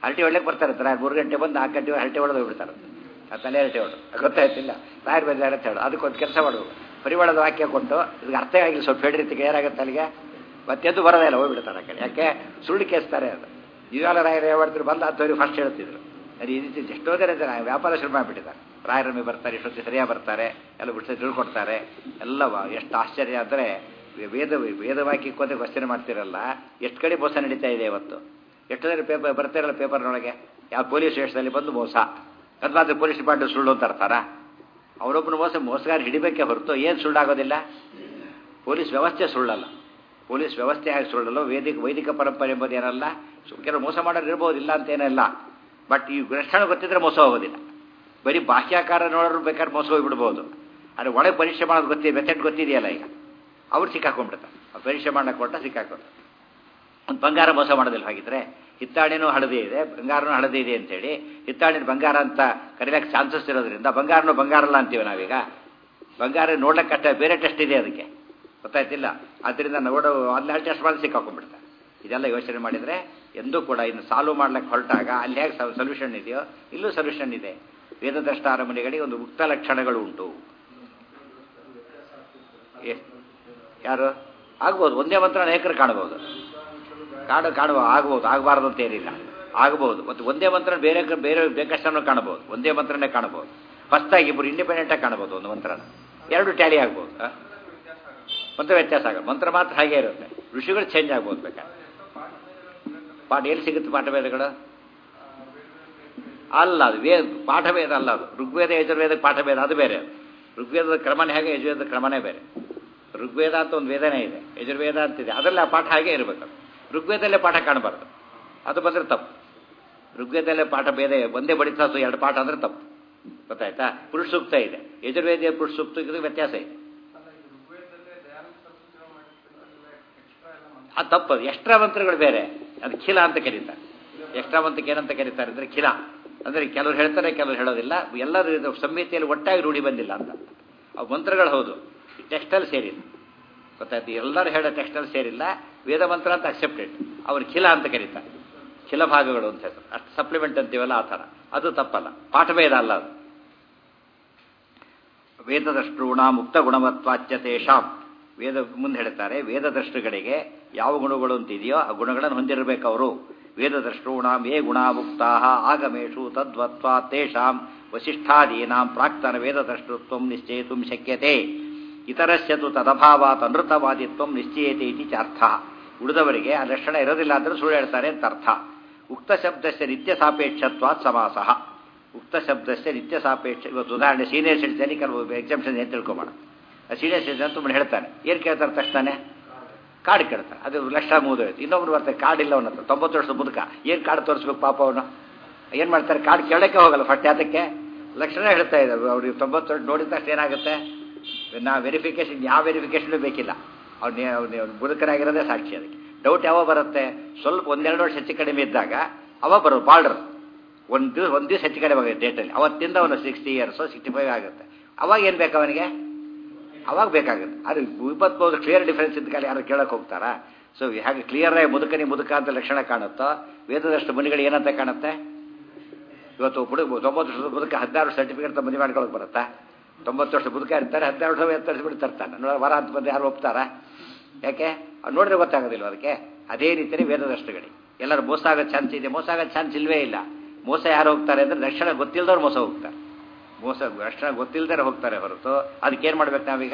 ಹರಟೆ ಹೊಡ್ಲಿಕ್ಕೆ ಬರ್ತಾರೆ ತರ ಮೂರು ಗಂಟೆ ಬಂದು ನಾಲ್ಕು ಗಂಟೆ ಹರಟೆ ಹೊಡೆದು ಹೋಗ್ಬಿಡ್ತಾರೆ ಆ ತಲೆ ಹರಟೆ ಹೊಡು ಗೊತ್ತಾಯ್ತಿಲ್ಲ ರಾಯರ್ ಬಂದಾರೆ ಅಂತ ಹೇಳು ಅದಕ್ಕೊಂದು ಕೆಲಸ ಮಾಡುವುದು ಪರಿವಾಳದ ವಾಕ್ಯ ಕೊಟ್ಟು ಇದಕ್ಕೆ ಅರ್ಥ ಆಗಿಲ್ಲ ಸ್ವಲ್ಪ ಹೇಳಿ ರೀತಿಗೆ ಏನಾಗುತ್ತೆ ಅಲ್ಲಿಗೆ ಮತ್ತೆದ್ದು ಬರೋದೇ ಇಲ್ಲ ಹೋಗ್ಬಿಡ್ತಾರೆ ಆ ಕಡೆ ಯಾಕೆ ಸುಳ್ಳು ಕೇಸ್ತಾರೆ ಅದು ಇವಾಲ ರಾಯರು ಏನು ಮಾಡ್ತಾರೆ ಬಂದು ಹತ್ತುವರೆಗೆ ಫಸ್ಟ್ ಹೇಳ್ತಿದ್ರು ಅದು ಈ ರೀತಿ ಎಷ್ಟೋ ಜನ ಜನ ವ್ಯಾಪಾರ ಶುರು ಮಾಡಿಬಿಟ್ಟಿದ್ದಾರೆ ರಾಯರಮ್ಮಿ ಬರ್ತಾರೆ ಇಷ್ಟೊತ್ತಿ ಸರಿಯಾಗಿ ಬರ್ತಾರೆ ಎಲ್ಲ ಬಿಡಿಸಿ ತಿಳ್ಕೊಡ್ತಾರೆ ಎಲ್ಲ ವ- ಎಷ್ಟು ಆಶ್ಚರ್ಯ ಅಂದರೆ ವೇದ ವೇದವಾಕ್ಯಕ್ಕೋದೆ ಕ್ವಶನ್ ಮಾಡ್ತಿರಲ್ಲ ಎಷ್ಟು ಕಡೆ ಮೋಸ ನಡೀತಾ ಇದೆ ಇವತ್ತು ಎಷ್ಟು ಜನ ಪೇಪರ್ ಬರ್ತಿರಲ್ಲ ಪೇಪರ್ನೊಳಗೆ ಯಾವ ಪೊಲೀಸ್ ಸ್ಟೇಷನಲ್ಲಿ ಬಂದು ಮೋಸ ಅದು ಮಾತ್ರ ಪೊಲೀಸ್ ಡಿಪಾರ್ಟ್ಮೆಂಟ್ ಸುಳ್ಳು ಅಂತ ಅರ್ಥಾರ ಅವರೊಬ್ಬನ ಮೋಸ ಮೋಸಗಾರ ಹಿಡಿಬೇಕೇ ಹೊರತು ಏನು ಸುಳ್ಳಾಗೋದಿಲ್ಲ ಪೊಲೀಸ್ ವ್ಯವಸ್ಥೆ ಸುಳ್ಳಲ್ಲ ಪೊಲೀಸ್ ವ್ಯವಸ್ಥೆ ಆಗಿ ಸುಳ್ಳಲ್ಲ ವೇದಿಕ ವೈದಿಕ ಪರಂಪರೆ ಎಂಬುದು ಏನಲ್ಲ ಸು- ಕೆಲವು ಮೋಸ ಮಾಡೋರು ಇರ್ಬೋದು ಇಲ್ಲ ಅಂತೇನಲ್ಲ ಬಟ್ ಈ ಲಕ್ಷಣ ಗೊತ್ತಿದ್ರೆ ಮೋಸ ಹೋಗೋದಿಲ್ಲ ಬರೀ ಬಾಹ್ಯಾಕಾರ ನೋಡೋರು ಬೇಕಾದ್ರೆ ಮೋಸ ಹೋಗ್ಬಿಡ್ಬೋದು ಆದರೆ ಒಳಗೆ ಪರೀಕ್ಷೆ ಮಾಡೋದು ಗೊತ್ತಿ ಮೆಥಡ್ ಗೊತ್ತಿದೆಯಲ್ಲ ಈಗ ಅವ್ರು ಸಿಕ್ಕಾಕೊಂಡ್ಬಿಡ್ತಾರೆ ಅವ್ರು ಪರೀಕ್ಷೆ ಮಾಡಕ್ಕೆ ಕೊಟ್ಟ ಸಿಕ್ಕಾಕೊಂಡು ಒಂದು ಬಂಗಾರ ಮೋಸ ಮಾಡೋದಿಲ್ಲ ಹಾಗಿದ್ರೆ ಹಿತ್ತಾಣಿನೂ ಹಳದಿ ಇದೆ ಬಂಗಾರನೂ ಹಳದಿ ಇದೆ ಅಂತೇಳಿ ಹಿತ್ತಾಣಿನ ಬಂಗಾರ ಅಂತ ಕರೀಲಕ್ಕೆ ಚಾನ್ಸಸ್ ಇರೋದ್ರಿಂದ ಬಂಗಾರನೂ ಬಂಗಾರ ಅಲ್ಲ ಅಂತೀವಿ ನಾವೀಗ ಬಂಗಾರ ನೋಡ್ಲಿಕ್ಕೆ ಕಷ್ಟ ಬೇರೆ ಟೆಸ್ಟ್ ಇದೆ ಅದಕ್ಕೆ ಗೊತ್ತಾಯ್ತಿಲ್ಲ ಆದ್ದರಿಂದ ನೋಡೋ ಅಲ್ಲಿ ಟೆಸ್ಟ್ ಮಾಡಿ ಸಿಕ್ಕಾಕೊಂಡ್ಬಿಡ್ತಾರೆ ಇದೆಲ್ಲ ಯೋಚನೆ ಮಾಡಿದರೆ ಎಂದೂ ಕೂಡ ಇನ್ನು ಸಾಲ್ವ್ ಮಾಡ್ಲಿಕ್ಕೆ ಹೊರಟಾಗ ಅಲ್ಲಿ ಹೇಗೆ ಸೊಲ್ಯೂಷನ್ ಇದೆಯೋ ಇಲ್ಲೂ ಸೊಲ್ಯೂಷನ್ ಇದೆ ವೇದದ್ರಷ್ಟ ಅರಮನೆಗಳಿಗೆ ಒಂದು ಮುಕ್ತ ಲಕ್ಷಣಗಳು ಉಂಟು ಎ- ಯಾರು ಆಗ್ಬೋದು ಒಂದೇ ಮಂತ್ರ ಅನೇಕರು ಕಾಣಬಹುದು ಕಾಡು ಕಾಣುವ ಆಗ್ಬೋದು ಆಗಬಾರ್ದು ಅಂತ ಏನಿಲ್ಲ ಆಗಬಹುದು ಮತ್ತು ಒಂದೇ ಮಂತ್ರ ಬೇರೆ ಬೇರೆ ಬೇಕಷ್ಟನ್ನು ಕಾಣಬಹುದು ಒಂದೇ ಮಂತ್ರನೇ ಕಾಣಬಹುದು ಫಸ್ಟಾಗಿ ಇಬ್ಬರು ಇಂಡಿಪೆಂಡೆಂಟ್ ಆಗಿ ಕಾಣಬಹುದು ಒಂದು ಮಂತ್ರನ ಎರಡು ಟ್ಯಾಲಿ ಆಗ್ಬೋದು ಆ? ಮಂತ್ರ ವ್ಯತ್ಯಾಸ ಆಗಲ್ಲ ಮಂತ್ರ ಮಾತ್ರ ಹಾಗೆ ಇರುತ್ತೆ ಋಷಿಗಳು ಚೇಂಜ್ ಆಗ್ಬೋದು ಬೇಕಾದ್ರೆ ಪಾಠ ಎಲ್ಲಿ ಸಿಗುತ್ತೆ ಪಾಠಭೇದಗಳು ಅಲ್ಲ ಅದು ವೇದ ಪಾಠಭೇದ ಅಲ್ಲ ಅದು ಋಗ್ವೇದ ಯಜುರ್ವೇದಕ್ಕೆ ಪಾಠಭೇದ ಅದು ಬೇರೆ ಅದು ಋಗ್ವೇದದ ಕ್ರಮನೇ ಹಾಗೆ ಯಜುರ್ವೇದದ ಕ್ರಮನೇ ಬೇರೆ ಋಗ್ವೇದ ಅಂತ ಒಂದು ವೇದನೆ ಇದೆ ಯಜುರ್ವೇದ ಅಂತಿದೆ ಅದರಲ್ಲಿ ಆ ಪಾಠ ಹಾಗೆ ಇರಬೇಕು ಋಗ್ವೇದಲ್ಲೇ ಪಾಠ ಕಾಣಬಾರ್ದು ಅದು ಬಂದರೆ ತಪ್ಪು ಋಗ್ವೇದಲ್ಲೇ ಪಾಠ ಬೇರೆ ಒಂದೇ ಬಡಿತಾಸು ಎರಡು ಪಾಠ ಅಂದರೆ ತಪ್ಪು ಗೊತ್ತಾಯ್ತಾ ಪುರುಷ ಸೂಕ್ತ ಇದೆ ಯಜುರ್ವೇದಿಯ ಪುರುಷ ಸೂಕ್ತಕ್ಕೆ ವ್ಯತ್ಯಾಸ ಇದೆ ಅದು ತಪ್ಪದು ಎಕ್ಸ್ಟ್ರಾ ಮಂತ್ರಗಳು ಬೇರೆ ಅದು ಖಿಲ ಅಂತ ಕರೀತಾರೆ ಎಕ್ಸ್ಟ್ರಾ ಮಂತ್ರಕ್ಕೆ ಏನಂತ ಕರೀತಾರೆ ಅಂದರೆ ಖಿಲ ಅಂದರೆ ಕೆಲವರು ಹೇಳ್ತಾರೆ ಕೆಲವರು ಹೇಳೋದಿಲ್ಲ ಎಲ್ಲರೂ ಇದು ಸಂಹಿತೆಯಲ್ಲಿ ಒಟ್ಟಾಗಿ ರೂಢಿ ಬಂದಿಲ್ಲ ಅಂತ ಅವು ಮಂತ್ರಗಳು ಹೌದು ಟೆಕ್ಸ್ಟಲ್ಲಿ ಸೇರಿಲ್ಲ ಗೊತ್ತಾಯ್ತು ಎಲ್ಲರೂ ಹೇಳೋ ಟೆಕ್ಸ್ಟಲ್ಲಿ ಸೇರಿಲ್ಲ ವೇದ ಮಂತ್ರ ಅಂತ ಅಕ್ಸೆಪ್ಟೆಡ್ ಅವ್ರು ಖಿಲ ಅಂತ ಕರೀತಾರೆ ಖಿಲ ಭಾಗಗಳು ಅಂತ ಹೆಸರು ಅಷ್ಟು ಸಪ್ಲಿಮೆಂಟ್ ಅಂತೀವಲ್ಲ ಆ ಥರ ಅದು ತಪ್ಪಲ್ಲ ಪಾಠಭೇದ ಅಲ್ಲ ಅದು ವೇದದೃಷ್ಟೂಣ ಮುಕ್ತ ಗುಣವತ್ವಾಚ್ಯ ತೇಷಾಂ ವೇದ ಮುಂದೆ ಹೇಳ್ತಾರೆ ವೇದದೃಷ್ಟಗಳಿಗೆ ಯಾವ ಗುಣಗಳು ಅಂತಿದೆಯೋ ಆ ಗುಣಗಳನ್ನು ಹೊಂದಿರಬೇಕು ಅವರು ವೇದದೃಷ್ಟೂಣಾಂ ಯೇ ಗುಣ ಮುಕ್ತಾ ಆಗಮೇಶು ತದ್ವತ್ವಾ ತೇಷಾಂ ವಸಿಷ್ಠಾದೀನಾಂ ಪ್ರಾಕ್ತನ ವೇದದೃಷ್ಟೃತ್ವ ನಿಶ್ಚಯಿತು ಶಕ್ಯತೆ ಇತರಸ್ಯ ತು ತದಭಾವಾತ್ ಅನೃತವಾದಿತ್ವ ನಿಶ್ಚಯತೆ ಇತಿ ಅರ್ಥ ಉಳಿದವರಿಗೆ ಆ ಲಕ್ಷಣ ಇರೋದಿಲ್ಲ ಅಂದ್ರೆ ಸುಳ್ಳು ಹೇಳ್ತಾರೆ ಅಂತ ಅರ್ಥ ಉಕ್ತ ಶಬ್ದಸ್ಯ ನಿತ್ಯ ಸಾಪೇಕ್ಷತ್ವಾತ್ ಸಮಾಸಃ ಉಕ್ತ ಶಬ್ದಸ್ಯ ನಿತ್ಯ ಸಾಪೇಕ್ಷ ಇವತ್ತು ಉದಾಹರಣೆ ಸೀನಿಯರ್ ಸಿಟಿಜನ್ ಕೆಲವು ಎಕ್ಸಾಮ್ಷನ್ ಏನು ತಿಳ್ಕೊಬೇಡ ಸೀನಿಯರ್ ಸಿಟಿಜನ್ ತುಂಬ ಹೇಳ್ತಾನೆ ಏನು ಕೇಳ್ತಾರೆ ತಕ್ಷಣ ಕಾರ್ಡ್ ಕೇಳ್ತಾರೆ ಅದು ಲಕ್ಷ ಮುಗಿದೋಯ್ತು ಇನ್ನೊಬ್ರು ಬರ್ತಾರೆ ಕಾರ್ಡ್ ಇಲ್ಲ ಅವನ ಹತ್ರ ತೊಂಬತ್ತು ವರ್ಷದ ಮುದುಕ ಏನು ಕಾರ್ಡ್ ತೋರಿಸ್ಬೇಕು ಪಾಪ ಅವನು ಏನು ಮಾಡ್ತಾರೆ ಕಾರ್ಡ್ ಕೇಳೋಕ್ಕೆ ಹೋಗಲ್ಲ ಫಸ್ಟ್ ಯಾತಕ್ಕೆ ಲಕ್ಷಣ ಹೇಳ್ತಾ ಇದ್ದಾರೆ ಅವ್ರಿಗೆ ತೊಂಬತ್ತು ವರ್ಷ ನೋಡಿದ ತಕ್ಷಣ ಏನಾಗುತ್ತೆ ನಾ ವೆರಿಫಿಕೇಶನ್ ಯಾವ ವೆರಿಫಿಕೇಶನ್ ಬೇಕಿಲ್ಲ ಅವ್ನು ಅವ್ನು ಮುದುಕರಾಗಿರೋದೇ ಸಾಕ್ಷಿ ಅದಕ್ಕೆ ಡೌಟ್ ಯಾವಾಗ ಬರುತ್ತೆ ಸ್ವಲ್ಪ ಒಂದೆರಡು ವರ್ಷ ಹೆಚ್ಚು ಕಡಿಮೆ ಇದ್ದಾಗ ಅವಾಗ ಬರೋದು ಬಾರ್ಡರ್ ಒಂದು ದಿವಸ ಒಂದು ದಿವಸ ಹೆಚ್ಚು ಕಡಿಮೆ ಆಗುತ್ತೆ ಡೇಟಲ್ಲಿ ಅವತ್ತಿಂದ ಅವನು ಸಿಕ್ಸ್ಟಿ ಇಯರ್ಸು ಸಿಕ್ಸ್ಟಿ ಫೈವ್ ಆಗುತ್ತೆ ಅವಾಗ ಏನು ಬೇಕು ಅವನಿಗೆ ಅವಾಗ ಬೇಕಾಗುತ್ತೆ ಅದು ಇಪ್ಪತ್ಮೂರು ಕ್ಲಿಯರ್ ಡಿಫರೆನ್ಸ್ ಇದ್ದ ಕಾಲ ಯಾರು ಕೇಳಕ್ಕೆ ಹೋಗ್ತಾರಾ ಸೊ ಹಾಗೆ ಕ್ಲಿಯರ್ ಆಗಿ ಮುದುಕನಿ ಮುದುಕ ಅಂತ ಲಕ್ಷಣ ಕಾಣುತ್ತೋ ವೇದದಷ್ಟು ಮುನಿಗಳು ಏನಂತ ಕಾಣುತ್ತೆ ಇವತ್ತು ಹುಡುಗ ತೊಂಬತ್ತು ವರ್ಷದ ಮುದುಕ ಹದಿನಾರು ಸರ್ಟಿಫಿಕೇಟ್ ಮದುವೆ ಮಾಡ್ಕೊಳಕ್ಕೆ ಬರುತ್ತಾ ತೊಂಬತ್ತು ವರ್ಷ ಮುದುಕ ಇರ್ತಾರೆ ಹದಿನಾರು ವರ್ಷ ಎತ್ತರಿಸ್ಬಿಟ್ಟು ತರ್ತಾನೆ ನೋಡ ವರ ಅಂತ ಬಂದು ಯಾರು ಒಪ್ತಾರಾ ಯಾಕೆ ಅವ್ರು ನೋಡಿದ್ರೆ ಗೊತ್ತಾಗೋದಿಲ್ಲ ಅದಕ್ಕೆ ಅದೇ ರೀತಿಯೇ ವೇದದಷ್ಟುಗಳಿ ಎಲ್ಲರೂ ಮೋಸ ಆಗೋ ಚಾನ್ಸ್ ಇದೆ ಮೋಸ ಆಗೋ ಚಾನ್ಸ್ ಇಲ್ವೇ ಇಲ್ಲ ಮೋಸ ಯಾರು ಹೋಗ್ತಾರೆ ಅಂದರೆ ಲಕ್ಷಣ ಗೊತ್ತಿಲ್ಲದವ್ರು ಮೋಸ ಹೋಗ್ತಾರೆ ಮೋಸ ಲಕ್ಷಣ ಗೊತ್ತಿಲ್ಲದೇ ಹೋಗ್ತಾರೆ ಹೊರತು ಅದಕ್ಕೇನು ಮಾಡ್ಬೇಕು ನಾವೀಗ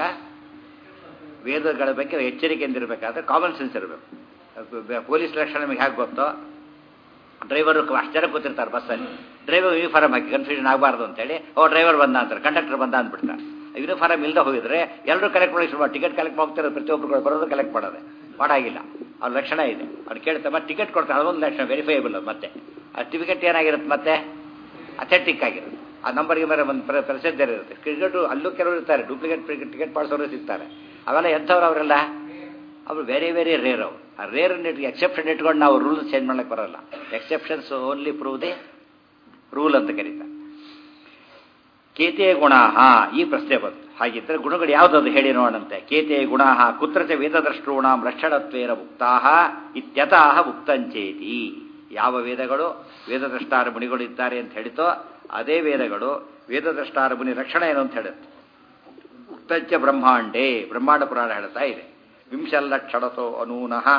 ವೇದಗಳ ಬಗ್ಗೆ ಎಚ್ಚರಿಕೆಯಿಂದ ಇರಬೇಕಾದ್ರೆ ಕಾಮನ್ ಸೆನ್ಸ್ ಇರಬೇಕು ಪೊಲೀಸ್ ಲಕ್ಷಣ ನಮಗೆ ಹೇಗೆ ಗೊತ್ತೋ ಡ್ರೈವರು ಅಷ್ಟು ಜನ ಕೂತಿರ್ತಾರೆ ಬಸ್ಸಲ್ಲಿ ಡ್ರೈವರ್ ಯೂನಿಫಾರ್ಮ್ ಹಾಕಿ ಕನ್ಫ್ಯೂಷನ್ ಆಗಬಾರ್ದು ಅಂತೇಳಿ ಓ ಡ್ರೈವರ್ ಬಂದ ಅಂತಾರೆ ಕಂಡಕ್ಟರ್ ಬಂದ ಅಂದ್ಬಿಡ್ತಾರೆ ಯೂನಿಫಾರ್ಮ್ ಇಲ್ಲದೆ ಹೋಗಿದ್ರೆ ಎಲ್ಲರೂ ಕಲೆಕ್ಟ್ ಮಾಡಿ ಶುರು ಟಿಕೆಟ್ ಕಲೆಕ್ಟ್ ಮಾಡ್ತಾರೆ ಪ್ರತಿಯೊಬ್ಬರು ಬರೋದು ಕಲೆಕ್ಟ್ ಮಾಡೋದೆ ಮಾಡಾಗಿಲ್ಲ ಅವ್ರ ಲಕ್ಷಣ ಇದೆ ಅವ್ರು ಕೇಳ್ತಾರೆ ಮತ್ತೆ ಟಿಕೆಟ್ ಕೊಡ್ತಾರೆ ಅದೊಂದು ಲಕ್ಷಣ ವೆರಿಫೈಬಲ್ ಅದು ಮತ್ತೆ ಆ ಟಿಕೆಟ್ ಏನಾಗಿರುತ್ತೆ ಮತ್ತೆ ಅಥೆಂಟಿಕ್ ಆಗಿರುತ್ತೆ ಆ ನಂಬರ್ಗೆ ಮೇಲೆ ಒಂದು ಪ್ರಸಿದ್ಧ ಇರುತ್ತೆ ಕ್ರಿಕೆಟು ಅಲ್ಲೂ ಕೆಲವರು ಇರ್ತಾರೆ ಡೂಪ್ಲಿಕೇಟ್ ಟಿಕೆಟ್ ಮಾಡಿಸೋರು ಸಿಗ್ತಾರೆ ಅವೆಲ್ಲ ಎಂಥವ್ರು ಅವರೆಲ್ಲ ಅವರು ವೆರಿ ವೆರಿ ರೇರ್ ಅವರು ಆ ರೇರ್ ಎಕ್ಸೆಪ್ಷನ್ ಇಟ್ಕೊಂಡು ನಾವು ರೂಲ್ಸ್ ಚೇಂಜ್ ಮಾಡಕ್ಕೆ ಬರೋಲ್ಲ exceptions only prove the rule ಅಂತ ಕರೀತಾರೆ ಕೇತೆ ಗುಣ ಈ ಪ್ರಶ್ನೆ ಬಂತು ಹಾಗಿದ್ರೆ ಗುಣಗಳು ಯಾವುದದು ಹೇಳಿ ನೋಡಂತೆ ಕೇತೆ ಗುಣ ಕುತ್ರ ಚ ವೇದದ್ರಷ್ಟೂಣಾಂ ಲಕ್ಷಣತ್ವೇನ ಮುಕ್ತಾ ಇತ್ಯತಃ ಮುಕ್ತಂಚೇತಿ ಯಾವ ವೇದಗಳು ವೇದದ್ರಷ್ಟಾರ ಮುನಿಗಳು ಇದ್ದಾರೆ ಅಂತ ಹೇಳಿತೋ ಅದೇ ವೇದಗಳು ವೇದದ್ರಷ್ಟಾರ ಮುನಿ ರಕ್ಷಣೆ ಏನು ಅಂತ ಹೇಳುತ್ತೆ ಉಕ್ತಜ್ಜ ಬ್ರಹ್ಮಾಂಡೇ ಬ್ರಹ್ಮಾಂಡ ಪುರಾಣ ಹೇಳ್ತಾ ಇದೆ ವಿಂಶಲ್ಲಕ್ಷಣತೋ ಅನೂನಃ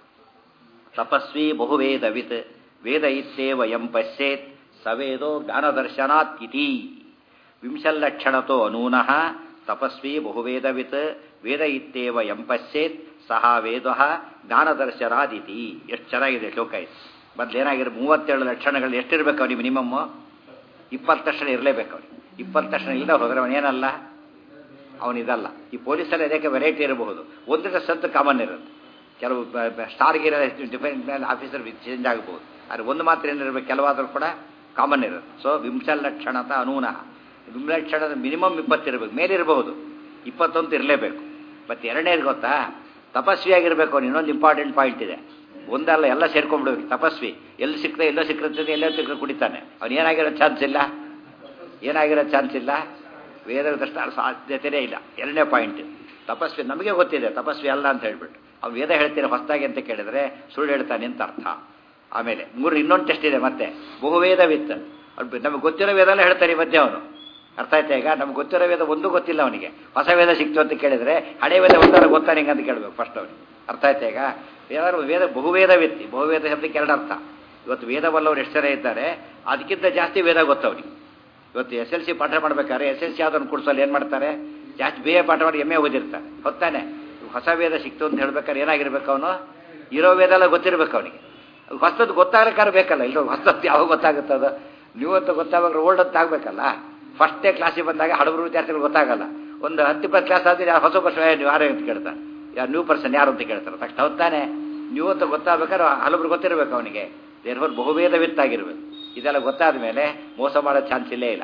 ತಪಸ್ವಿ ಬಹುವೇದವಿತ್ ವೇದ ಇತ್ತೇವ ಎಂ ಪಶ್ಯೇತ್ ಸವೇದೋ ಜ್ಞಾನದರ್ಶನಾತ್ ಇತಿ ವಿಂಶಲ್ಲಕ್ಷಣತೋ ಅನೂನಃ ತಪಸ್ವಿ ಬಹುವೇದವಿತ್ ವೇದ ಇತ್ತೇವ ಎಂ ಪಶ್ಯೇತ್ ಸಹ ವೇದ ಜ್ಞಾನದರ್ಶನಾದಿತಿ ಎಷ್ಟು ಚೆನ್ನಾಗಿದೆ ಶ್ಲೋಕ ಇದು ಮೊದಲೇನಾಗಿರೋ ಮೂವತ್ತೇಳು ಲಕ್ಷಣಗಳು ಎಷ್ಟಿರ್ಬೇಕು ಅವನಿಗೆ ಮಿನಿಮಮ್ ಇಪ್ಪತ್ತು ಲಕ್ಷಣ ಇರಲೇಬೇಕು ಅವನಿಗೆ ಇಪ್ಪತ್ತು ಲಕ್ಷಣ ಇಲ್ಲದೆ ಹೋದ್ರೆ ಅವನೇನಲ್ಲ ಅವನಿದಲ್ಲ ಈ ಪೊಲೀಸಲ್ಲಿ ಅದಕ್ಕೆ ವೆರೈಟಿ ಇರಬಹುದು ಒಂದು ಡ್ರೆಸ್ ಅಂತೂ ಕಾಮನ್ ಇರುತ್ತೆ ಕೆಲವು ಸ್ಟಾರ್ಗಿರೋ ಡಿಫೆನ್ಸ್ ಮೇಲೆ ಆಫೀಸರ್ ಚೇಂಜ್ ಆಗಬಹುದು ಆದರೆ ಒಂದು ಮಾತ್ರ ಏನಿರಬೇಕು ಕೆಲವಾದರೂ ಕೂಡ ಕಾಮನ್ ಇರುತ್ತೆ ಸೊ ವಿಂಶಲಕ್ಷಣತ ಅನೂನ ವಿಂಶಲಕ್ಷಣದ ಮಿನಿಮಮ್ ಇಪ್ಪತ್ತಿರಬೇಕು ಮೇಲಿರಬಹುದು ಇಪ್ಪತ್ತೊಂದು ಇರಲೇಬೇಕು ಮತ್ತು ಎರಡನೇದು ಗೊತ್ತಾ ತಪಸ್ವಿಯಾಗಿರಬೇಕು ಅವನು ಇನ್ನೊಂದು ಇಂಪಾರ್ಟೆಂಟ್ ಪಾಯಿಂಟ್ ಇದೆ ಒಂದಲ್ಲ ಎಲ್ಲ ಸೇರ್ಕೊಂಡ್ಬಿಡ್ಬೇಕು ತಪಸ್ವಿ ಎಲ್ಲಿ ಸಿಕ್ಕದೆ ಎಲ್ಲೋ ಸಿಕ್ಕಿರ್ತದೆ ಎಲ್ಲೋ ಸಿಕ್ಕ ಕುಡಿತಾನೆ ಅವನು ಏನಾಗಿರೋ ಚಾನ್ಸ್ ಇಲ್ಲ ಏನಾಗಿರೋ ಚಾನ್ಸ್ ಇಲ್ಲ ವೇದದಷ್ಟು ಸಾಧ್ಯತೆಯೇ ಇಲ್ಲ ಎರಡನೇ ಪಾಯಿಂಟ್ ತಪಸ್ವಿ ನಮಗೆ ಗೊತ್ತಿದೆ ತಪಸ್ವಿ ಅಲ್ಲ ಅಂತ ಹೇಳ್ಬಿಟ್ಟು ಅವ್ನು ವೇದ ಹೇಳ್ತೀರ ಹೊಸದಾಗಿ ಅಂತ ಕೇಳಿದ್ರೆ ಸುಳ್ಳು ಹೇಳ್ತಾನೆ ಅಂತ ಅರ್ಥ ಆಮೇಲೆ ಮೂರು ಇನ್ನೊಂದು ಟೆಸ್ಟ್ ಇದೆ ಮತ್ತೆ ಬಹುವೇದವಿತ್ತು ನಮಗೆ ಗೊತ್ತಿರೋ ವೇದ ಎಲ್ಲ ಹೇಳ್ತಾನೆ ಈ ಮಧ್ಯೆ ಅವನು ಅರ್ಥ ಆಯ್ತಾ ಈಗ ನಮ್ಗೆ ಗೊತ್ತಿರೋ ವೇದ ಒಂದು ಗೊತ್ತಿಲ್ಲ ಅವನಿಗೆ ಹೊಸ ವೇದ ಸಿಕ್ತು ಅಂತ ಕೇಳಿದ್ರೆ ಹಳೆ ವೇದ ಒಂದಾರ ಗೊತ್ತಾನೆ ಹಿಂಗೆ ಅಂತ ಕೇಳಬೇಕು ಫಸ್ಟ್ ಅವನಿಗೆ ಅರ್ಥ ಆಯ್ತಾ ಈಗ ಏನಾದ್ರು ವೇದ ಬಹುವೇದವಿತ್ತಿ ಬಹುವೇದ ಶಬ್ದಕ್ಕೆ ಎರಡು ಅರ್ಥ ಇವತ್ತು ವೇದವಲ್ಲವ್ರು ಎಷ್ಟು ಜನ ಇದ್ದಾರೆ ಅದಕ್ಕಿಂತ ಜಾಸ್ತಿ ವೇದ ಗೊತ್ತವ್ರಿಗೆ ಇವತ್ತು ಎಸ್ ಎಲ್ ಸಿ ಪಾಠ ಮಾಡ್ಬೇಕಾದ್ರೆ ಎಸ್ ಎಲ್ ಸಿ ಯಾವ್ದನ್ನು ಕೊಡ್ಸಲ್ಲಿ ಏನು ಮಾಡ್ತಾರೆ ಜಾಸ್ತಿ ಬಿ ಎ ಪಾಠ ಮಾಡಿ ಎಮ್ ಎ ಓದಿರ್ತಾರೆ ಹೊತ್ತಾನೆ ಹೊಸ ವೇದ ಸಿಕ್ತು ಅಂತ ಹೇಳ್ಬೇಕಾದ್ರೆ ಏನಾಗಿರ್ಬೇಕು ಅವನು ಇರೋ ವೇದ ಎಲ್ಲ ಗೊತ್ತಿರ್ಬೇಕು ಅವನಿಗೆ ಹೊಸದು ಗೊತ್ತಾಗಲಿಕ್ಕಾದ್ರೆ ಬೇಕಲ್ಲ ಇಲ್ಲ ಹೊಸದು ಯಾವಾಗ ಗೊತ್ತಾಗುತ್ತದ ನೀವು ಅಂತ ಗೊತ್ತಾಗ ಓಲ್ಡ್ ಅಂತ ಆಗಬೇಕಲ್ಲ ಫಸ್ಟೇ ಕ್ಲಾಸಿಗೆ ಬಂದಾಗ ಹಡಬರು ವಿದ್ಯಾರ್ಥಿಗಳು ಗೊತ್ತಾಗಲ್ಲ ಒಂದು ಹತ್ತು ಇಪ್ಪತ್ತು ಕ್ಲಾಸ್ ಆದ್ರೆ ಹೊಸ ವರ್ಷ ನೀವು ಯಾರು ಅಂತ ಕೇಳ್ತಾರೆ ಯಾರು ನ್ಯೂ ಪರ್ಸನ್ ಯಾರು ಅಂತ ಕೇಳ್ತಾರೆ ತಕ್ಷಣ ಹೊತ್ತಾನೆ ನೀವು ಅಂತ ಗೊತ್ತಾಗಬೇಕಾದ್ರೆ ಹಲವರು ಗೊತ್ತಿರಬೇಕು ಅವನಿಗೆ ದೇರ್ಫೋರ್ ಬಹುವೇದವಿತ್ತಾಗಿರ್ಬೇಕು ಇದೆಲ್ಲ ಗೊತ್ತಾದ ಮೇಲೆ ಮೋಸ ಮಾಡೋ ಚಾನ್ಸ್ ಇಲ್ಲೇ ಇಲ್ಲ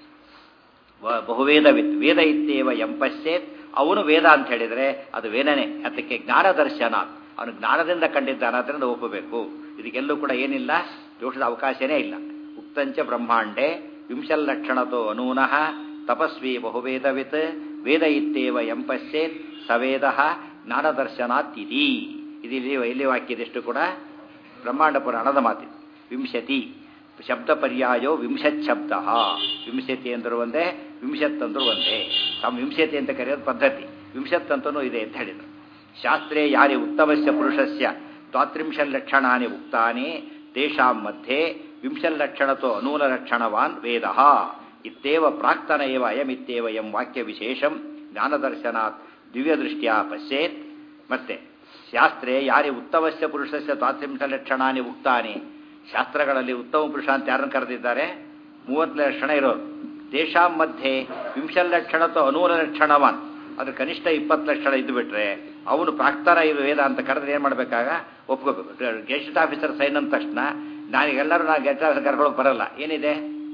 ಬಹುವೇದವಿತ್ ವೇದ ಇತ್ತೇವ ಎಂಪಶ್ಚೇತ್ ಅವನು ವೇದ ಅಂತ ಹೇಳಿದರೆ ಅದು ವೇದನೆ ಅದಕ್ಕೆ ಜ್ಞಾನ ದರ್ಶನ ಅವನು ಜ್ಞಾನದಿಂದ ಕಂಡಿದ್ದಾನೆ ಅದರಿಂದ ಒಪ್ಪಬೇಕು ಇದಕ್ಕೆಲ್ಲೂ ಕೂಡ ಏನಿಲ್ಲ ದೋಷದ ಅವಕಾಶನೇ ಇಲ್ಲ ಉಕ್ತಂಚ ಬ್ರಹ್ಮಾಂಡೆ ವಿಂಶಲ್ಲಕ್ಷಣತೋ ಅನೂನಃ ತಪಸ್ವಿ ಬಹುವೇದವಿತ್ ವೇದ ಇತ್ತೇವ ಎಂಪಶ್ಚೇತ್ ಸವೇದ ಜ್ಞಾನದರ್ಶನಾತ್ ಇತಿ ಇಲ್ಲಿ ಇಲ್ಲಿ ವಾಕ್ಯದಷ್ಟು ಕೂಡ ಬ್ರಹ್ಮಾಂಡ ಪುರಾಣದ ಮಾತಿದೆ ವಿಂಶತಿ ಶಬ್ದ ಪರ್ಯಾಯೋ ವಿಂಶತ್ ಶಬ್ದ ವಿಂಶತಿ ಅಂದರು ಒಂದೇ ವಿಂಶತ್ ಅಂದರು ಒಂದೇ ತಮ್ಮ ವಿಂಶತಿ ಅಂತ ಕರೆಯೋದು ಪದ್ಧತಿ ವಿಂಶತ್ ಅಂತನೂ ಇದೆ ಅಂತ ಹೇಳಿದರು ಶಾಸ್ತ್ರೇ ಯಾರಿ ಉತ್ತಮಸ್ಯ ಪುರುಷಸ್ಯ ದ್ವಾತ್ರಿಂಶಲ್ಲಕ್ಷಣಾನಿ ಉಕ್ತಾನಿ ತೇಷಾಂ ಮಧ್ಯೆ ವಿಂಶಲ್ಲಕ್ಷಣತೋ ಅನೂನಲಕ್ಷಣವಾನ್ ವೇದ ಇತ್ತೇವ ಪ್ರಾಕ್ತನ ಏವ ಅಯಮಿತ್ತೇವ ಎಂ ವಾಕ್ಯ ವಿಶೇಷಂ ಜ್ಞಾನದರ್ಶನಾತ್ ದಿವ್ಯದೃಷ್ಟ್ಯಾ ಪಶ್ಯೇತ್ ಮತ್ತೆ ಶಾಸ್ತ್ರೇ ಯಾರಿ ಉತ್ತಮಸ್ಯ ಪುರುಷಸ್ಯ ದ್ವಾತ್ರಿಂಶಲಕ್ಷಣಾನಿ ಉಕ್ತಾನಿ ಶಾಸ್ತ್ರಗಳಲ್ಲಿ ಉತ್ತಮ ಪುರುಷ ಅಂತ ಯಾರನ್ನು ಕರೆದಿದ್ದಾರೆ ಮೂವತ್ತು ಲಕ್ಷಣ ಇರೋದು ದೇಶಾಂ ಮಧ್ಯೆ ವಿಂಶಲ್ಲಕ್ಷಣತೋ ಅನೂನ ಲಕ್ಷಣವಾನ್ ಅದ್ರ ಕನಿಷ್ಠ ಇಪ್ಪತ್ತು ಲಕ್ಷಣ ಇದ್ದು ಬಿಟ್ರೆ ಅವನು ಪ್ರಾಕ್ತಾರ ಇದು ವೇದ ಅಂತ ಕರೆದ್ರೆ ಏನು ಮಾಡಬೇಕಾಗ ಒಪ್ಕೋಬೇಕು ಗೆಸ್ಟ್ ಆಫೀಸರ್ ಸೈನ್ ಅಂದ ತಕ್ಷಣ ನಾನೀಗೆಲ್ಲರೂ ನಾನು ಗೆಸ್ಟ್ ಆಫೀಸರ್ ಕರ್ಕೊಳ್ಳೋಕೆ ಬರಲ್ಲ ಏನಿದೆ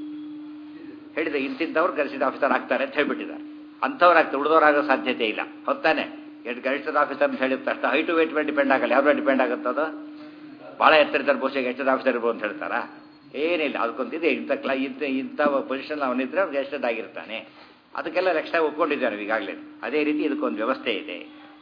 ಹೇಳಿದೆ ಇಂತಿಂಥವ್ರು ಗೆಸ್ಟ್ ಆಫೀಸರ್ ಆಗ್ತಾರೆ ಅಂತ ಹೇಳ್ಬಿಟ್ಟಿದ್ದಾರೆ ಅಂಥವ್ರು ಆಗ್ತಾರೆ ಉಳಿದವ್ರಾಗೋ ಸಾಧ್ಯತೆ ಇಲ್ಲ ಹೊತ್ತಾನೆ ಗೆಸ್ಟ್ ಆಫೀಸರ್ ಅಂತ ಹೇಳಿದ ತಕ್ಷಣ ಹೈಟು ವೇಟ್ ಮೇಲೆ ಡಿಪೆಂಡ್ ಆಗಲ್ಲ ಯಾವ ಡಿಪೆಂಡ್ ಆಗುತ್ತದು ಭಾಳ ಎತ್ತರಿದ್ದಾರೆ ಬಹುಶಃ ಗೆಸ್ಟ್ ಆಫೀಸರ್ ಇರ್ಬೋದು ಅಂತ ಹೇಳ್ತಾರಾ ಏನಿಲ್ಲ ಅದಕ್ಕೊಂದಿದೆ ಇಂಥ ಕ್ಲಾ ಇಂಥ ಇಂಥ ಪೊಸಿಷನ್ ಅವನಿದ್ರೆ ಅವ್ನು ಗೆಸ್ಟೆಡ್ ಆಗಿರ್ತಾನೆ ಅದಕ್ಕೆಲ್ಲ ರಕ್ಷಣೆ ಒಪ್ಕೊಂಡಿದ್ದಾರೆ ಈಗಾಗಲೇ ಅದೇ ರೀತಿ ಇದಕ್ಕೊಂದು ವ್ಯವಸ್ಥೆ ಇದೆ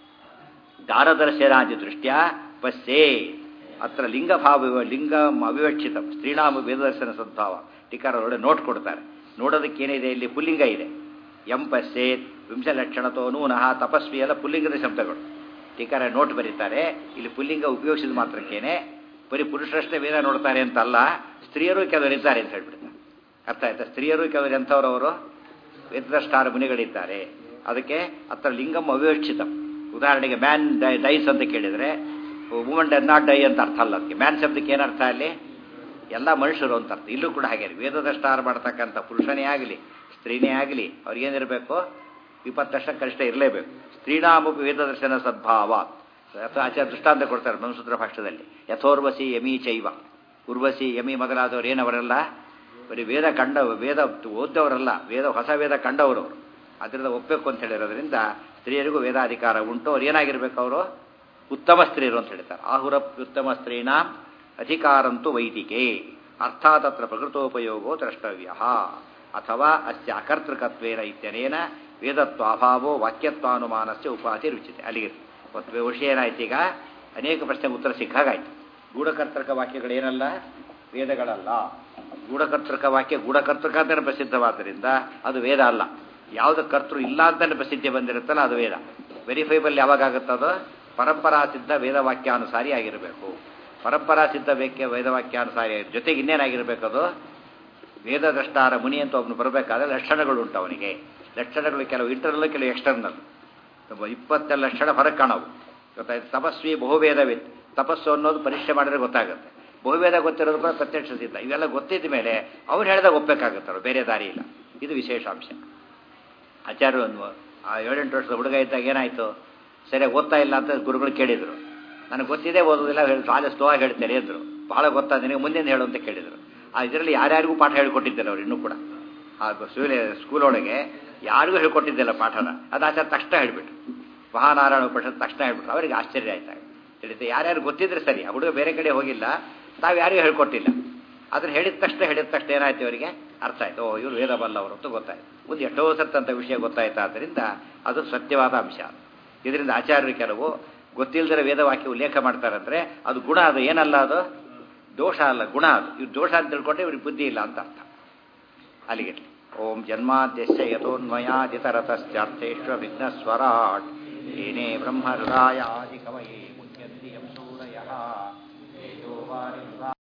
ದಾರದರ್ಶನಾದಿ ದೃಷ್ಟ್ಯಾ ಪಶ್ಯೇ ಅತ್ರ ಲಿಂಗಭಾವ ಲಿಂಗ ಅವಿವಕ್ಷಿತ ಸ್ತ್ರೀನಾಮ ವೇದದರ್ಶನ ಸದ್ಭಾವ ಟೀಕಾರ ಒಳ್ಳೆ ನೋಟ್ ಕೊಡ್ತಾರೆ ನೋಡೋದಕ್ಕೇನಿದೆ ಇಲ್ಲಿ ಪುಲ್ಲಿಂಗ ಇದೆ ಎಂ ಪಶ್ಯೇತ್ ವಿಂಶಲಕ್ಷಣತೋ ನೂನಃ ತಪಸ್ವಿ ಎಲ್ಲ ಪುಲ್ಲಿಂಗದ ಶಬ್ದಗಳು ಟೀಕಾರ ನೋಟ್ ಬರೀತಾರೆ ಇಲ್ಲಿ ಪುಲ್ಲಿಂಗ ಉಪಯೋಗಿಸಿದ ಮಾತ್ರಕ್ಕೇನೆ ಬರೀ ಪುರುಷರಷ್ಟೇ ವೇದ ನೋಡ್ತಾರೆ ಅಂತಲ್ಲ ಸ್ತ್ರೀಯರು ಕೆಲವರು ಇದ್ದಾರೆ ಅಂತ ಹೇಳ್ಬಿಡ್ತಾರೆ ಅರ್ಥ ಆಯ್ತಾ ಸ್ತ್ರೀಯರು ಕೆಲವರು ಎಂಥವ್ರವರು ವೇದಸ್ಟಾರ ಮುನಿಗಳಿದ್ದಾರೆ ಅದಕ್ಕೆ ಅತ್ರ ಲಿಂಗಂ ಅವಿವಕ್ಷಿತ ಉದಾಹರಣೆಗೆ ಮ್ಯಾನ್ ಡೈ ಡೈಸ್ ಅಂತ ಕೇಳಿದರೆ ವುಮನ್ ಡನ್ ನಾಟ್ ಡೈ ಅಂತ ಅರ್ಥ ಅಲ್ಲ ಅದಕ್ಕೆ ಮ್ಯಾನ್ ಶಬ್ದಕ್ಕೆ ಏನರ್ಥ ಅಲ್ಲಿ ಎಲ್ಲ ಮನುಷ್ಯರು ಅಂತ ಅರ್ಥ ಇಲ್ಲೂ ಕೂಡ ಹಾಗೆ ವೇದದಷ್ಟಾರ ಮಾಡ್ತಕ್ಕಂಥ ಪುರುಷನೇ ಆಗಲಿ ಸ್ತ್ರೀನೇ ಆಗಲಿ ಅವ್ರಿಗೇನಿರಬೇಕು ಇಪ್ಪತ್ತಷ್ಟ ಕನಿಷ್ಠ ಇರಲೇಬೇಕು ಸ್ತ್ರೀನಾಮುಪಿ ವೇದದರ್ಶನ ಸದ್ಭಾವ ಅಥವಾ ಆಚಾರ್ಯ ದೃಷ್ಟಾಂತ ಕೊಡ್ತಾರೆ ಮನುಸೂತ್ರ ಭಾಷೆಯಲ್ಲಿ ಯಥೋರ್ವಸಿ ಯಮಿ ಚೈವ ಉರ್ವಸಿ ಯಮಿ ಮೊದಲಾದವರು ಏನವರೆಲ್ಲ ಬರೀ ವೇದ ಕಂಡ ವೇದ ಓದ್ದವರಲ್ಲ ವೇದ ಹೊಸ ವೇದ ಕಂಡವರು ಅವರು ಅದರಿಂದ ಒಪ್ಪಬೇಕು ಅಂತ ಹೇಳಿರೋದ್ರಿಂದ ಸ್ತ್ರೀಯರಿಗೂ ವೇದಾಧಿಕಾರ ಉಂಟು ಅವ್ರು ಏನಾಗಿರ್ಬೇಕು ಅವರು ಉತ್ತಮ ಸ್ತ್ರೀಯರು ಅಂತ ಹೇಳ್ತಾರೆ ಆಹುರ ಉತ್ತಮ ಸ್ತ್ರೀಣ ಅಧಿಕಾರಂತೂ ವೈದಿಕೆ ಅರ್ಥಾತ್ ಅತ್ರ ಪ್ರಕೃತೋಪಯೋಗೋ ದ್ರಷ್ಟವ್ಯ ಅಥವಾ ಅಸ್ಯ ಅಕರ್ತೃಕತ್ವೇನ ಇತ್ಯನೇನ ವೇದತ್ವಾಭಾವೋ ವಾಕ್ಯತ್ವಾನುಮಾನಸ್ಯ ಉಪಾಧಿ ರುಚಿತೆ ಅಲ್ಲಿಗೆ ವಿಷಯ ಏನಾಯ್ತು ಈಗ ಅನೇಕ ಪ್ರಶ್ನೆಗೆ ಉತ್ತರ ಸಿಕ್ಕಾಗಾಯ್ತು ಗೂಢಕರ್ತೃಕ ವಾಕ್ಯಗಳೇನಲ್ಲ ವೇದಗಳಲ್ಲ ಗೂಢಕರ್ತೃಕ ವಾಕ್ಯ ಗೂಢಕರ್ತೃಕ ಅಂತಲೇ ಪ್ರಸಿದ್ಧವಾದ್ದರಿಂದ ಅದು ವೇದ ಅಲ್ಲ ಯಾವುದು ಕರ್ತೃ ಇಲ್ಲ ಅಂತಲೇ ಪ್ರಸಿದ್ಧಿ ಬಂದಿರುತ್ತಲ್ಲ ಅದು ವೇದ ವೆರಿಫೈಬಲ್ ಯಾವಾಗ ಆಗುತ್ತದೋ ಪರಂಪರಾ ಸಿದ್ಧ ವೇದವಾಕ್ಯಾನುಸಾರಿ ಆಗಿರಬೇಕು ಪರಂಪರಾ ಸಿದ್ಧ ವೇಕ್ಯ ವೇದವಾಕ್ಯಾನುಸಾರಿ ಜೊತೆಗೆ ಇನ್ನೇನಾಗಿರ್ಬೇಕು ಅದು ವೇದದ್ರಷ್ಟಾರ ಮುನಿ ಅಂತ ಒಬ್ಬನು ಬರಬೇಕಾದ್ರೆ ಲಕ್ಷಣಗಳು ಉಂಟು ಅವನಿಗೆ ಲಕ್ಷಣಗಳು ಕೆಲವು ಇಂಟರ್ನಲ್ ಕೆಲವು ಎಕ್ಸ್ಟರ್ನಲ್ ಇಪ್ಪತ್ತೆಲ್ಲ ಲಕ್ಷಣ ಹೊರಗೆ ಕಾಣವು ಗೊತ್ತಾಯ್ತು ತಪಸ್ವಿ ಬಹುವೇದವಿತ್ ತಪಸ್ಸು ಅನ್ನೋದು ಪರೀಕ್ಷೆ ಮಾಡಿದ್ರೆ ಗೊತ್ತಾಗುತ್ತೆ ಬಹುವೇದ ಗೊತ್ತಿರೋದು ಕೂಡ ಪ್ರತ್ಯಕ್ಷ ಸಿದ್ಧ ಇವೆಲ್ಲ ಗೊತ್ತಿದ್ದ ಮೇಲೆ ಅವ್ರು ಹೇಳಿದಾಗ ಒಪ್ಪಬೇಕಾಗುತ್ತವ್ರು ಬೇರೆ ದಾರಿ ಇಲ್ಲ ಇದು ವಿಶೇಷ ಅಂಶ ಆಚಾರ್ಯ ಒಂದು ಆ ಏಳೆಂಟು ವರ್ಷದ ಹುಡುಗ ಇದ್ದಾಗ ಏನಾಯಿತು ಸರಿಯಾಗಿ ಓದ್ತಾ ಇಲ್ಲ ಅಂತ ಗುರುಗಳು ಕೇಳಿದರು ನನಗೆ ಗೊತ್ತಿದೆ ಓದೋದಿಲ್ಲ ಹೇಳಿ ಭಾಳ ಸ್ಲೋ ಆಗಿ ಹೇಳ್ತಾರೆ ಅಂದರು ಬಹಳ ಗೊತ್ತಾ ನಿನಗೆ ಮುಂದಿನ ಹೇಳು ಅಂತ ಕೇಳಿದರು ಆ ಇದರಲ್ಲಿ ಯಾರ್ಯಾರಿಗೂ ಪಾಠ ಹೇಳ್ಕೊಟ್ಟಿದ್ದಾರೆ ಅವ್ರು ಇನ್ನೂ ಕೂಡ ಆ ಸ್ಕೂಲ್ ಸ್ಕೂಲೊಳಗೆ ಯಾರಿಗೂ ಹೇಳ್ಕೊಟ್ಟಿದ್ದಿಲ್ಲ ಪಾಠನ ಅದು ಆಚಾರ ತಕ್ಷಣ ಹೇಳ್ಬಿಟ್ಟು ಮಹಾನಾರಾಯಣ ಉಪನಿಷತ್ ತಕ್ಷಣ ಹೇಳ್ಬಿಟ್ಟು ಅವರಿಗೆ ಆಶ್ಚರ್ಯ ಆಯ್ತಾಗ ಹೇಳಿದ್ದೆ ಯಾರ್ಯಾರು ಗೊತ್ತಿದ್ರೆ ಸರಿ ಆ ಹುಡುಗ ಬೇರೆ ಕಡೆ ಹೋಗಿಲ್ಲ ತಾವು ಯಾರಿಗೂ ಹೇಳ್ಕೊಟ್ಟಿಲ್ಲ ಅದನ್ನು ಹೇಳಿದ ತಕ್ಷಣ ಹೇಳಿದ ತಕ್ಷಣ ಏನಾಯ್ತು ಅವರಿಗೆ ಅರ್ಥ ಆಯ್ತು ಓ ಇವರು ವೇದ ಬಲ್ಲವರು ಅಂತ ಗೊತ್ತಾಯ್ತು ಮುಂದೆ ಎಷ್ಟೋ ಸತ್ತಂತ ವಿಷಯ ಗೊತ್ತಾಯ್ತು ಆದ್ದರಿಂದ ಅದು ಸತ್ಯವಾದ ಅಂಶ ಇದರಿಂದ ಆಚಾರ್ಯರು ಕೆಲವು ಗೊತ್ತಿಲ್ಲದಿರೋ ವೇದವಾಕ್ಯ ಉಲ್ಲೇಖ ಮಾಡ್ತಾರಂದ್ರೆ ಅದು ಗುಣ ಅದು ಏನಲ್ಲ ಅದು ದೋಷ ಅಲ್ಲ ಗುಣ ಅದು ಇವ್ರು ದೋಷ ಅಂತ ತಿಳ್ಕೊಂಡ್ರೆ ಇವ್ರಿಗೆ ಬುದ್ಧಿ ಇಲ್ಲ ಅಂತ ಅರ್ಥ ಅಲ್ಲಿಗೆ ಓಂ ಜನ್ಮಾದ್ಯಸ್ಯ ಯಥೋನ್ಮಯಾದಿತರತಶ್ಚಾರ್ಥೇಶ್ವ ವಿಘ್ನಸ್ವರಾಟ್ ಏನೇ ಬ್ರಹ್ಮ ಹೃದಯಾದಿ ಕವಯೇ ಮುಖ್ಯಂತಿ ಯಂ ಸೂರಯಃ ತೇಜೋವಾರಿ